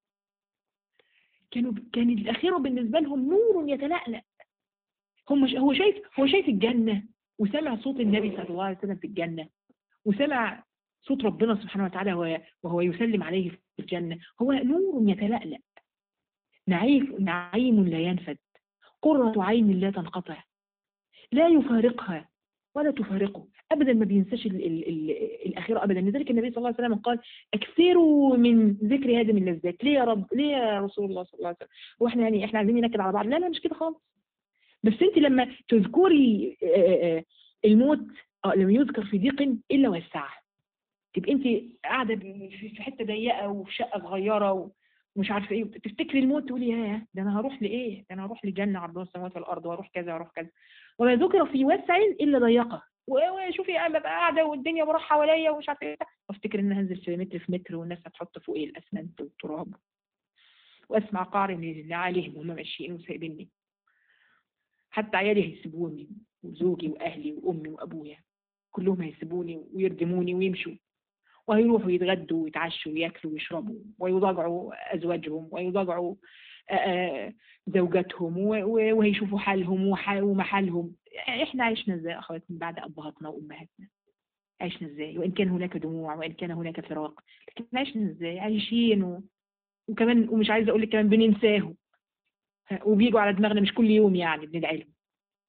[SPEAKER 1] كانوا كان الاخره بالنسبه لهم نور يتلألأ هم هو شايف هو شايف الجنه وسمع صوت النبي صلى الله عليه وسلم في الجنه وسمع صوت ربنا سبحانه وتعالى وهو, وهو يسلم عليه في الجنه هو نور يتلألأ نعيم نعيم لا ينفد قرة عين لا تنقطع لا يفارقها ولا تفارقه ابدا ما بينساش ال ال ال الاخيره ابدا لذلك النبي صلى الله عليه وسلم قال اكثروا من ذكر هذه من اللذات ليه يا رب ليه يا رسول الله صلى الله عليه وسلم واحنا يعني احنا عايزين ننكد على بعض لا لا مش كده خالص بس انت لما تذكري الموت لم يذكر في ضيق الا وسعه تبقى انت قاعده في حته ضيقه وفي شقه صغيره ومش عارفه ايه تفتكري الموت تقولي ياه ده انا هروح لايه؟ ده انا هروح لجنه عرضها السماوات والارض واروح كذا واروح كذا وما ذكر في وسع الا ضيقه وشوفي انا ببقى قاعده والدنيا بروح حواليا ومش عارفه ايه وافتكر ان هنزل في متر في متر والناس هتحط فوقي الاسمنت والتراب واسمع قعر اللي عليهم وهم ماشيين وسايبيني حتى عيالي هيسيبوني وزوجي واهلي وامي وابويا كلهم هيسيبوني ويردموني ويمشوا وهيروحوا يتغدوا ويتعشوا وياكلوا ويشربوا ويضاجعوا ازواجهم ويضاجعوا زوجاتهم وهيشوفوا حالهم ومحلهم احنا عشنا ازاي اخوات من بعد ابهاتنا وامهاتنا عشنا ازاي وان كان هناك دموع وان كان هناك فراق لكن عشنا ازاي عايشين و... وكمان ومش عايزه اقول لك كمان بننساهم وبيجوا على دماغنا مش كل يوم يعني بندعي لهم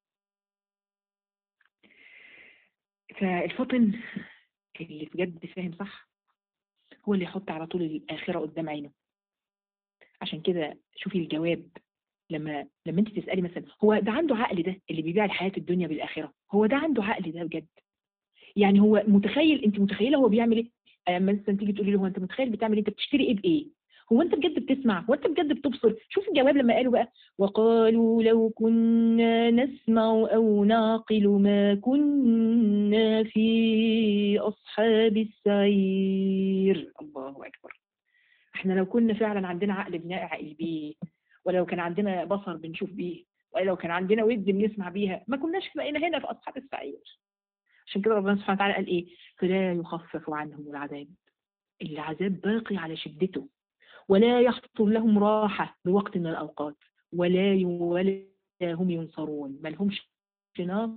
[SPEAKER 1] فالفطن اللي بجد فاهم صح هو اللي يحط على طول الآخرة قدام عينه عشان كده شوفي الجواب لما لما انت تسألي مثلا هو ده عنده عقل ده اللي بيبيع الحياة الدنيا بالآخرة هو ده عنده عقل ده بجد يعني هو متخيل انت متخيله هو بيعمل ايه اما مثلا تيجي تقولي له هو انت متخيل بتعمل ايه انت بتشتري ايه بايه هو انت بجد بتسمع هو انت بجد بتبصر شوف الجواب لما قالوا بقى وقالوا لو كنا نسمع او نعقل ما كنا في اصحاب السعير الله اكبر احنا لو كنا فعلا عندنا عقل بنعقل بيه ولو كان عندنا بصر بنشوف بيه ولو كان عندنا ود بنسمع بيها ما كناش بقينا هنا في اصحاب السعير عشان كده ربنا سبحانه وتعالى قال ايه فلا يخفف عنهم العذاب العذاب باقي على شدته ولا يحصل لهم راحة بوقت من الأوقات ولا ولا هم ينصرون ما لهمش ناصر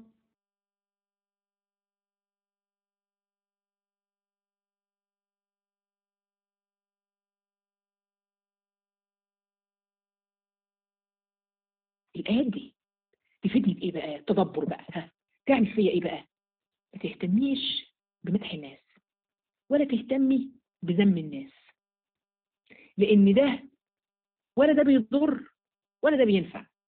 [SPEAKER 1] الآيات دي تفيدني بإيه بقى؟ تدبر بقى ها تعمل فيا إيه بقى؟ ما تهتميش بمدح الناس ولا تهتمي بذم الناس لان ده ولا ده بيضر ولا ده بينفع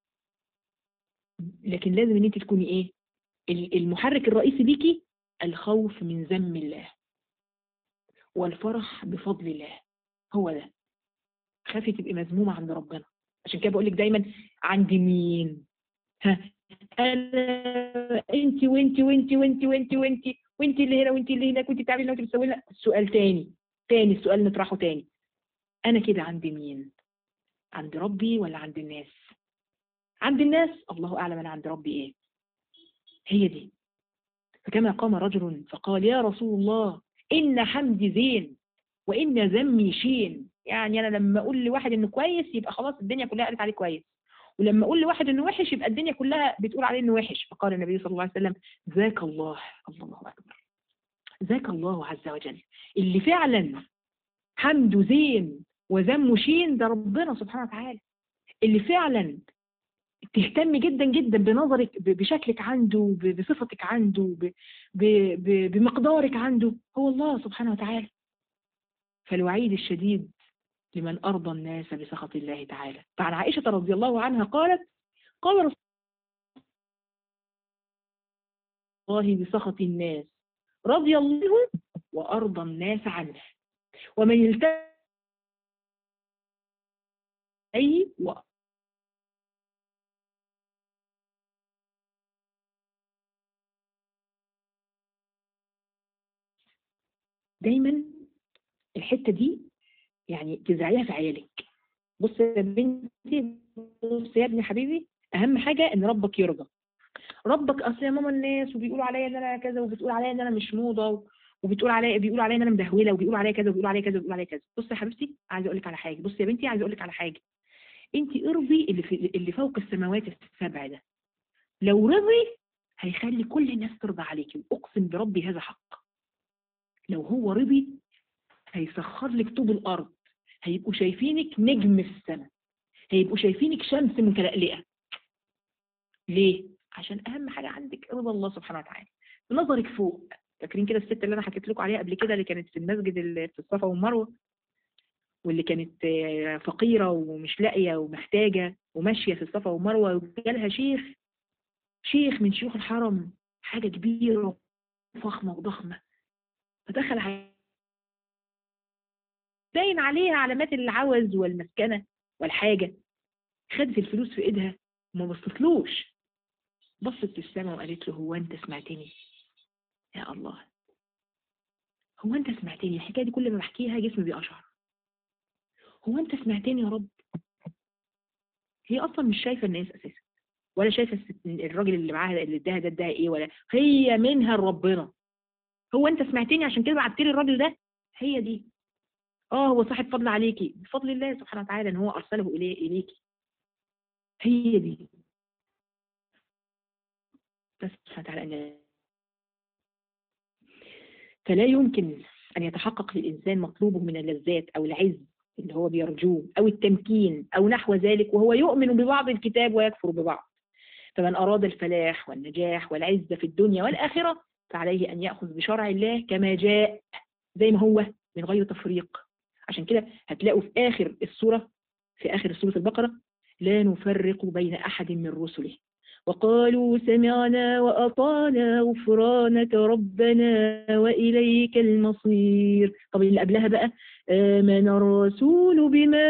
[SPEAKER 1] لكن لازم ان انت تكوني ايه ال- المحرك الرئيسي ليكي الخوف من ذم الله والفرح بفضل الله هو ده خافي تبقي مذمومة عند ربنا عشان كده بقول لك دايما عند مين ها انا انت وانت وانت وانت وانت وانت وانت اللي هنا وانت اللي هناك وانت بتعملي هنا وانت بتسوي هنا السؤال تاني تاني السؤال نطرحه تاني انا كده عند مين عند ربي ولا عند الناس عند الناس الله اعلم انا عند ربي ايه هي دي فكما قام رجل فقال يا رسول الله ان حمدي زين وان ذمي شين يعني انا لما اقول لواحد انه كويس يبقى خلاص الدنيا كلها قالت عليه كويس ولما اقول لواحد انه وحش يبقى الدنيا كلها بتقول عليه انه وحش فقال النبي صلى الله عليه وسلم ذاك الله الله اكبر ذاك الله عز وجل اللي فعلا حمده زين وذمه شين ده ربنا سبحانه وتعالى اللي فعلا تهتم جدا جدا بنظرك ب- بشكلك عنده ب- بصفتك عنده ب- ب- ب- بمقدارك عنده هو الله سبحانه وتعالى فالوعيد الشديد لمن أرضى الناس بسخط الله تعالى فعن عائشة رضي الله عنها قالت قال رسول الله بسخط الناس رضي الله وأرضى الناس عنه ومن يلتزم أي و- دايما الحتة دي يعني تزرعيها في عيالك بص يا بنتي بص يا ابني حبيبي اهم حاجة ان ربك يرضى ربك اصل يا ماما الناس وبيقولوا عليا ان انا كذا وبتقول عليا ان انا مش موضة و- وبتقول عليا بيقولوا عليا ان انا مدهوله وبيقولوا عليا كذا وبيقولوا عليا كذا وبيقولوا عليا كذا بص يا حبيبتي عايزه اقول لك على حاجه بص يا بنتي عايزه اقول لك على حاجه انت ارضي اللي في اللي فوق السماوات السبع ده لو رضي هيخلي كل الناس ترضى عليكي واقسم بربي هذا حق لو هو رضي هيسخر لك طوب الارض هيبقوا شايفينك نجم في السماء هيبقوا شايفينك شمس متلألئة ليه؟ عشان أهم حاجة عندك رضا الله سبحانه وتعالى نظرك فوق فاكرين كده الست اللي أنا حكيت لكم عليها قبل كده اللي كانت في المسجد اللي في الصفا والمروة واللي كانت آه، فقيرة ومش لاقية ومحتاجة وماشية في الصفا والمروة وجالها شيخ شيخ من شيوخ الحرم حاجة كبيرة وفخمة وضخمة فدخل عليها باين عليها علامات العوز والمسكنة والحاجة خدت الفلوس في ايدها وما بصتلوش بصت للسماء وقالت له هو انت سمعتني يا الله هو انت سمعتني الحكاية دي كل ما بحكيها جسمي بيقشعر هو انت سمعتني يا رب هي اصلا مش شايفة الناس اساسا ولا شايفة الست- الراجل اللي معاها اللي اداها ده اداها ايه ولا هي منها لربنا هو انت سمعتني عشان كده بعت لي الراجل ده هي دي اه هو صاحب فضل عليكي بفضل الله سبحانه وتعالى ان هو ارسله اليه اليكي هي دي بس سبحانه وتعالى ان فلا يمكن ان يتحقق للانسان مطلوبه من اللذات او العز اللي هو بيرجوه او التمكين او نحو ذلك وهو يؤمن ببعض الكتاب ويكفر ببعض فمن اراد الفلاح والنجاح والعزه في الدنيا والاخره فعليه ان ياخذ بشرع الله كما جاء زي ما هو من غير تفريق عشان كده هتلاقوا في آخر السورة في آخر سورة البقرة لا نفرق بين أحد من رسله وقالوا سمعنا وأطعنا غفرانك ربنا وإليك المصير طب اللي قبلها بقى آمن الرسول بما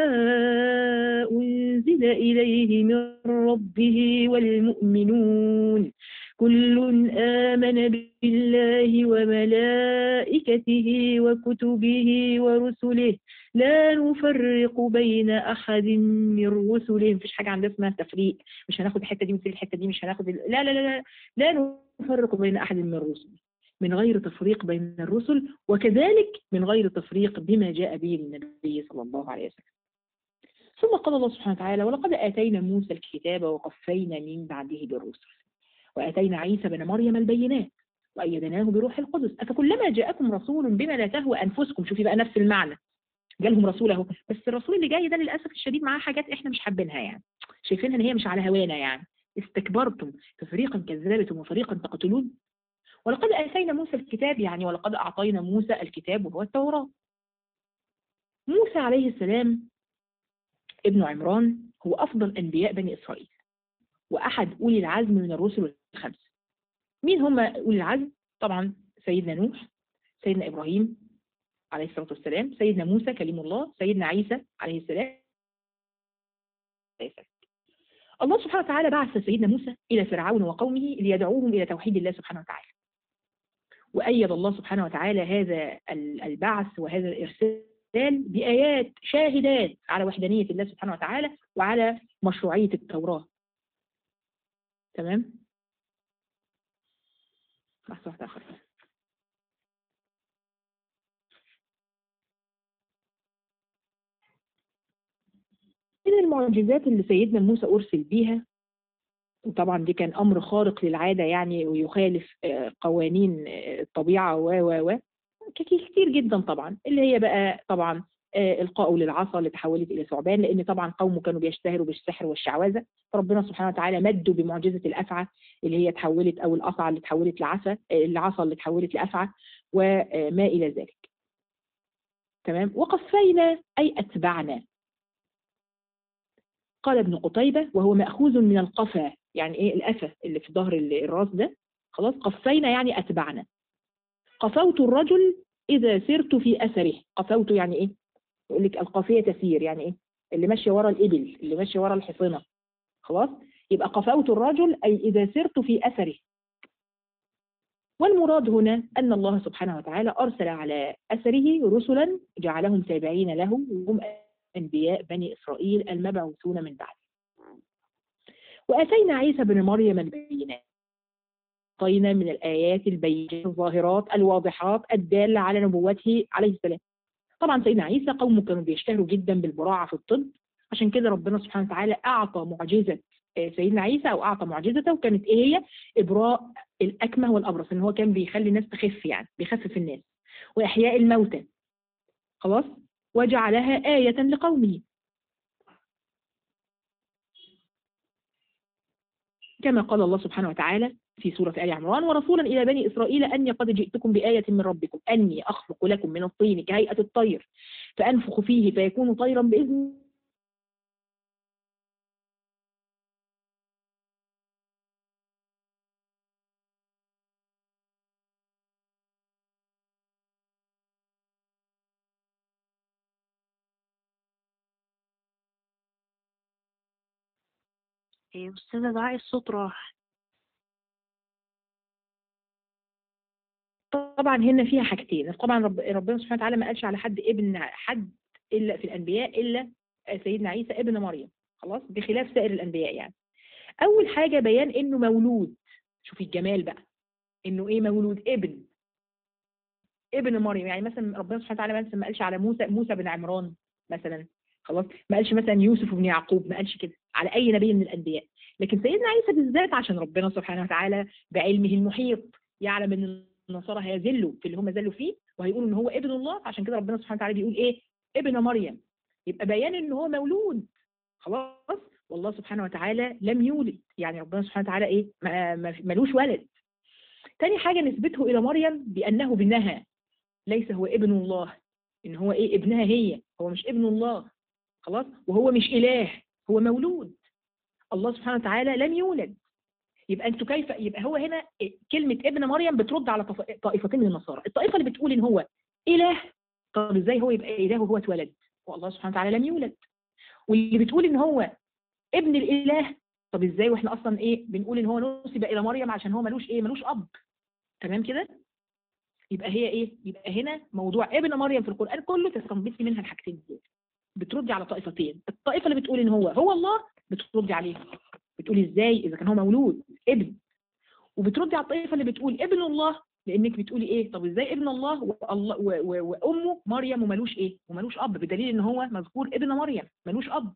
[SPEAKER 1] أنزل إليه من ربه والمؤمنون كل آمن بالله وملائكته وكتبه ورسله لا نفرق بين أحد من رسله مفيش حاجة عندنا اسمها تفريق مش هناخد الحتة دي ونسيب الحتة دي مش هناخد ال... لا لا لا لا لا نفرق بين أحد من الرسل من غير تفريق بين الرسل وكذلك من غير تفريق بما جاء به النبي صلى الله عليه وسلم ثم قال الله سبحانه وتعالى ولقد آتينا موسى الكتاب وقفينا من بعده بالرسل وآتينا عيسى بن مريم البينات وأيدناه بروح القدس أفكلما جاءكم رسول بما لا تهوى أنفسكم شوفي بقى نفس المعنى جالهم رسول اهو بس الرسول اللي جاي ده للأسف الشديد معاه حاجات إحنا مش حابينها يعني شايفينها إن هي مش على هوانا يعني استكبرتم ففريقا كذبتم وفريقا تقتلون ولقد آتينا موسى الكتاب يعني ولقد أعطينا موسى الكتاب وهو التوراة موسى عليه السلام ابن عمران هو أفضل أنبياء بني إسرائيل وأحد أولي العزم من الرسل الخمسة مين هم أولي العزم؟ طبعا سيدنا نوح سيدنا إبراهيم عليه الصلاة والسلام سيدنا موسى كليم الله سيدنا عيسى عليه السلام الله سبحانه وتعالى بعث سيدنا موسى إلى فرعون وقومه ليدعوهم إلى توحيد الله سبحانه وتعالى وأيد الله سبحانه وتعالى هذا البعث وهذا الإرسال بآيات شاهدات على وحدانية الله سبحانه وتعالى وعلى مشروعية التوراة تمام؟ لحظة واحدة آخر من المعجزات اللي سيدنا موسى أرسل بيها وطبعا دي كان أمر خارق للعادة يعني ويخالف قوانين الطبيعة و و و كتير جدا طبعا اللي هي بقى طبعا القاءه للعصا اللي تحولت الى ثعبان لان طبعا قومه كانوا بيشتهروا بالسحر والشعوذه فربنا سبحانه وتعالى مدوا بمعجزه الافعى اللي هي تحولت او القصعه اللي تحولت لعصا العصا اللي تحولت لافعى وما الى ذلك تمام وقفينا اي اتبعنا قال ابن قتيبة وهو مأخوذ من القفا يعني ايه القفا اللي في ظهر الراس ده خلاص قفينا يعني أتبعنا قفوت الرجل إذا سرت في أثره قفوت يعني ايه يقول لك القافية تسير يعني ايه اللي ماشية ورا الإبل اللي ماشية ورا الحصنة خلاص يبقى قفوت الرجل أي إذا سرت في أثره والمراد هنا أن الله سبحانه وتعالى أرسل على أثره رسلا جعلهم تابعين له وهم أنبياء بني إسرائيل المبعوثون من بعد وأتينا عيسى بن مريم البينات أعطينا من الآيات البينات الظاهرات الواضحات الدالة على نبوته عليه السلام طبعا سيدنا عيسى قومه كانوا بيشتهروا جدا بالبراعة في الطب عشان كده ربنا سبحانه وتعالى أعطى معجزة سيدنا عيسى أو أعطى معجزته وكانت إيه هي إبراء الأكمه والأبرص إن هو كان بيخلي الناس تخف يعني بيخفف الناس وإحياء الموتى خلاص وجعلها آية لقومه كما قال الله سبحانه وتعالى في سورة آل عمران ورسولا إلى بني إسرائيل أني قد جئتكم بآية من ربكم أني أخلق لكم من الطين كهيئة الطير فأنفخ فيه فيكون طيرا بإذن
[SPEAKER 2] يا أستاذة دعاء الصوت راح
[SPEAKER 1] طبعا هنا فيها حاجتين طبعا رب ربنا سبحانه وتعالى ما قالش على حد ابن حد الا في الانبياء الا سيدنا عيسى ابن مريم خلاص بخلاف سائر الانبياء يعني اول حاجه بيان انه مولود شوفي الجمال بقى انه ايه مولود ابن ابن مريم يعني مثلا ربنا سبحانه وتعالى مثلا ما قالش على موسى موسى بن عمران مثلا خلاص ما قالش مثلا يوسف بن يعقوب ما قالش كده على اي نبي من الانبياء لكن سيدنا عيسى بالذات عشان ربنا سبحانه وتعالى بعلمه المحيط يعلم ان النصارى هيذلوا في اللي هم ذلوا فيه وهيقولوا ان هو ابن الله عشان كده ربنا سبحانه وتعالى بيقول ايه ابن مريم يبقى بيان ان هو مولود خلاص والله سبحانه وتعالى لم يولد يعني ربنا سبحانه وتعالى ايه ما ملوش ولد تاني حاجة نسبته إلى مريم بأنه ابنها ليس هو ابن الله إن هو إيه ابنها هي هو مش ابن الله خلاص وهو مش إله هو مولود الله سبحانه وتعالى لم يولد يبقى انتوا كيف يبقى هو هنا كلمة ابن مريم بترد على طائفتين من النصارى الطائفة اللي بتقول ان هو اله طب ازاي هو يبقى اله وهو اتولد والله سبحانه وتعالى لم يولد واللي بتقول ان هو ابن الاله طب ازاي واحنا اصلا ايه بنقول ان هو نسب الى مريم عشان هو ملوش ايه ملوش اب تمام كده يبقى هي ايه يبقى هنا موضوع ابن مريم في القران كله تستنبطي منها الحاجتين دول بتردي على طائفتين الطائفه اللي بتقول ان هو هو الله بتردي عليه بتقولي ازاي اذا كان هو مولود ابن وبتردي على الطائفه اللي بتقول ابن الله لانك بتقولي ايه طب ازاي ابن الله والله وامه مريم وملوش ايه وملوش اب بدليل ان هو مذكور ابن مريم ملوش اب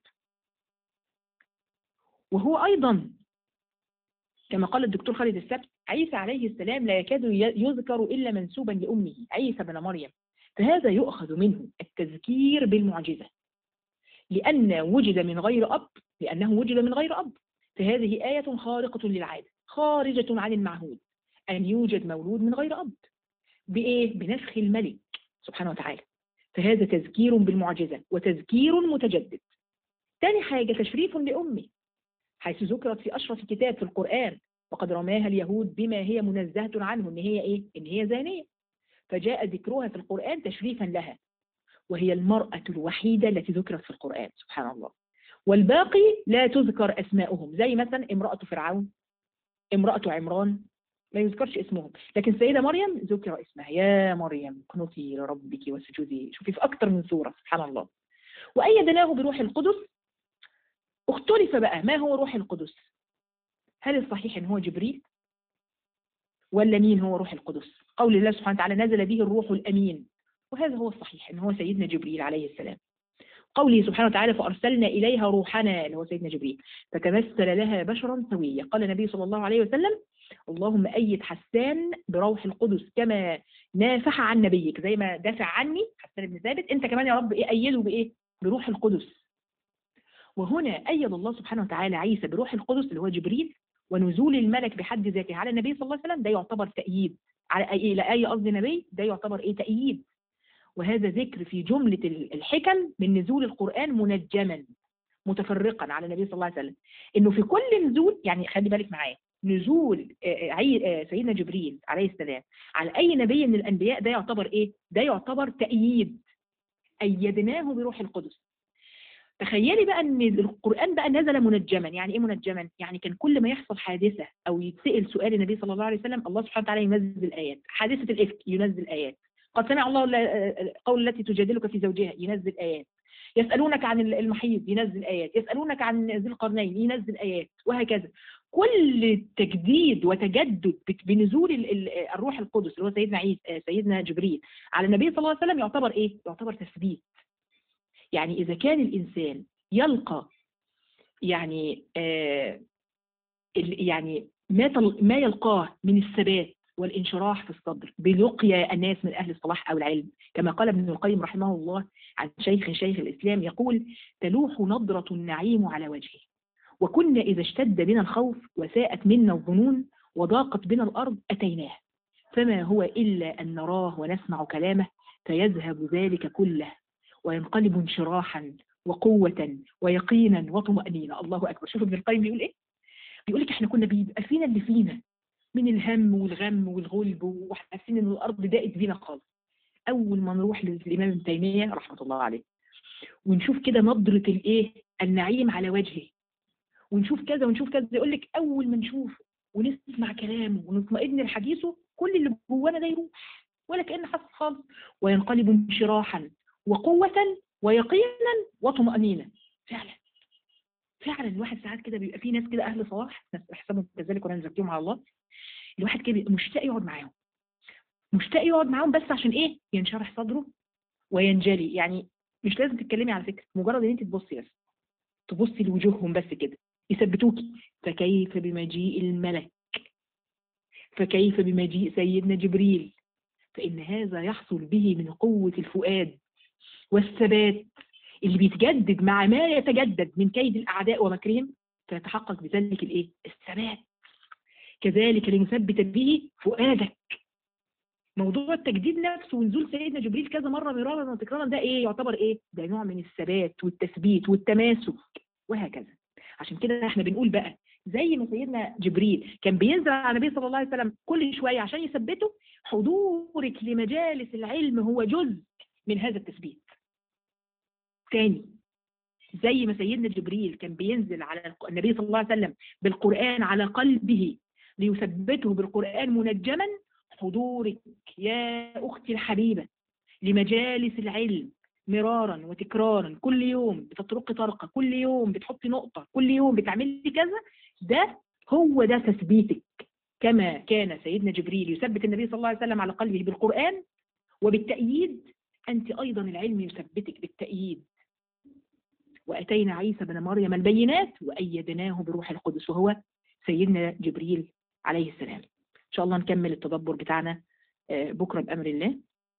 [SPEAKER 1] وهو ايضا كما قال الدكتور خالد السبت عيسى عليه السلام لا يكاد يذكر الا منسوبا لامه عيسى بن مريم فهذا يؤخذ منه التذكير بالمعجزه لان وجد من غير اب لانه وجد من غير اب فهذه آية خارقة للعادة خارجة عن المعهود أن يوجد مولود من غير أب بإيه؟ بنفخ الملك سبحانه وتعالى فهذا تذكير بالمعجزة وتذكير متجدد ثاني حاجة تشريف لأمه حيث ذكرت في أشرف كتاب في القرآن وقد رماها اليهود بما هي منزهة عنه إن هي إيه؟ إن هي زانية فجاء ذكرها في القرآن تشريفا لها وهي المرأة الوحيدة التي ذكرت في القرآن سبحان الله والباقي لا تذكر أسماؤهم زي مثلا امرأة فرعون امرأة عمران ما يذكرش اسمهم لكن سيدة مريم ذكر اسمها يا مريم قنتي لربك وسجودي شوفي في أكتر من سورة سبحان الله وأيدناه بروح القدس اختلف بقى ما هو روح القدس هل الصحيح ان هو جبريل ولا مين هو روح القدس قول الله سبحانه وتعالى نزل به الروح الأمين وهذا هو الصحيح ان هو سيدنا جبريل عليه السلام قوله سبحانه وتعالى فأرسلنا إليها روحنا اللي هو سيدنا جبريل فتمثل لها بشرا سويا قال النبي صلى الله عليه وسلم اللهم أيد حسان بروح القدس كما نافح عن نبيك زي ما دافع عني حسان بن ثابت انت كمان يا رب ايه أيده بإيه بروح القدس وهنا أيد الله سبحانه وتعالى عيسى بروح القدس اللي هو جبريل ونزول الملك بحد ذاته على النبي صلى الله عليه وسلم ده يعتبر تأييد على أي إلى أي قصد نبي ده يعتبر إيه تأييد وهذا ذكر في جملة الحكم من نزول القرآن منجما متفرقا على النبي صلى الله عليه وسلم انه في كل نزول يعني خلي بالك معايا نزول سيدنا جبريل عليه السلام على اي نبي من الانبياء ده يعتبر ايه ده يعتبر تأييد ايدناه بروح القدس تخيلي بقى ان القرآن بقى نزل منجما يعني ايه منجما يعني كان كل ما يحصل حادثة او يتسأل سؤال النبي صلى الله عليه وسلم الله سبحانه وتعالى ينزل آيات حادثة الإفك ينزل آيات قد سمع الله قول التي تجادلك في زوجها ينزل آيات يسألونك عن المحيض ينزل آيات يسألونك عن ذي القرنين ينزل آيات وهكذا كل تجديد وتجدد بنزول الروح القدس اللي هو سيدنا عيسى سيدنا جبريل على النبي صلى الله عليه وسلم يعتبر ايه يعتبر تثبيت يعني إذا كان الإنسان يلقى يعني آه يعني ما ما يلقاه من الثبات والانشراح في الصدر بلقيا الناس من أهل الصلاح أو العلم كما قال ابن القيم رحمه الله عن شيخ شيخ الإسلام يقول تلوح نضرة النعيم على وجهه وكنا إذا اشتد بنا الخوف وساءت منا الظنون وضاقت بنا الأرض أتيناه فما هو إلا أن نراه ونسمع كلامه فيذهب ذلك كله وينقلب انشراحا وقوة ويقينا وطمأنينة الله أكبر شوف ابن القيم بيقول إيه بيقول لك إحنا كنا بيبقى فينا اللي فينا من الهم والغم والغلب واحنا حاسين ان الارض ضاقت بينا خالص اول ما نروح للامام ابن تيميه رحمه الله عليه ونشوف كده نظره الايه النعيم على وجهه ونشوف كذا ونشوف كذا يقول لك اول ما نشوف ونسمع كلامه ونطمئن لحديثه كل اللي جوانا ده يروح ولا كان حصل خالص وينقلب انشراحا وقوه ويقينا وطمانينه فعلا فعلا الواحد ساعات كده بيبقى في ناس كده اهل صلاح ناس احسبهم كذلك ولا نزكيهم على الله الواحد كده بيبقى مشتاق يقعد معاهم مشتاق يقعد معاهم بس عشان ايه ينشرح صدره وينجلي يعني مش لازم تتكلمي على فكره مجرد ان انت تبصي بس تبصي لوجوههم بس كده يثبتوكي فكيف بمجيء الملك فكيف بمجيء سيدنا جبريل فإن هذا يحصل به من قوة الفؤاد والثبات اللي بيتجدد مع ما يتجدد من كيد الأعداء ومكرهم فيتحقق بذلك الإيه؟ الثبات كذلك لنثبت به فؤادك موضوع التجديد نفسه ونزول سيدنا جبريل كذا مرة مرارا وتكرارا ده ايه يعتبر ايه ده نوع من الثبات والتثبيت والتماسك وهكذا عشان كده احنا بنقول بقى زي ما سيدنا جبريل كان بينزل على النبي صلى الله عليه وسلم كل شوية عشان يثبته حضورك لمجالس العلم هو جزء من هذا التثبيت تاني زي ما سيدنا جبريل كان بينزل على النبي صلى الله عليه وسلم بالقرآن على قلبه ليثبته بالقرآن منجما حضورك يا أختي الحبيبة لمجالس العلم مرارا وتكرارا كل يوم بتطرقي طرقة كل يوم بتحطي نقطة كل يوم بتعملي كذا ده هو ده تثبيتك كما كان سيدنا جبريل يثبت النبي صلى الله عليه وسلم على قلبه بالقرآن وبالتأييد أنت أيضا العلم يثبتك بالتأييد وأتينا عيسى بن مريم البينات وأيدناه بروح القدس وهو سيدنا جبريل عليه السلام إن شاء الله نكمل التدبر بتاعنا بكرة بأمر الله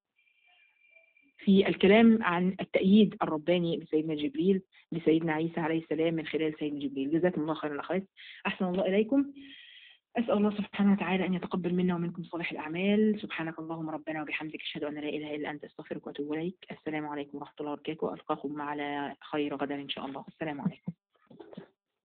[SPEAKER 1] في الكلام عن التأييد الرباني لسيدنا جبريل لسيدنا عيسى عليه السلام من خلال سيدنا جبريل جزاكم الله خيرا الأخوات أحسن الله إليكم أسأل الله سبحانه وتعالى أن يتقبل منا ومنكم صالح الأعمال سبحانك اللهم ربنا وبحمدك أشهد أن لا إله إلا أنت أستغفرك وأتوب إليك السلام عليكم ورحمة الله وبركاته وألقاكم على خير غدا إن شاء الله السلام عليكم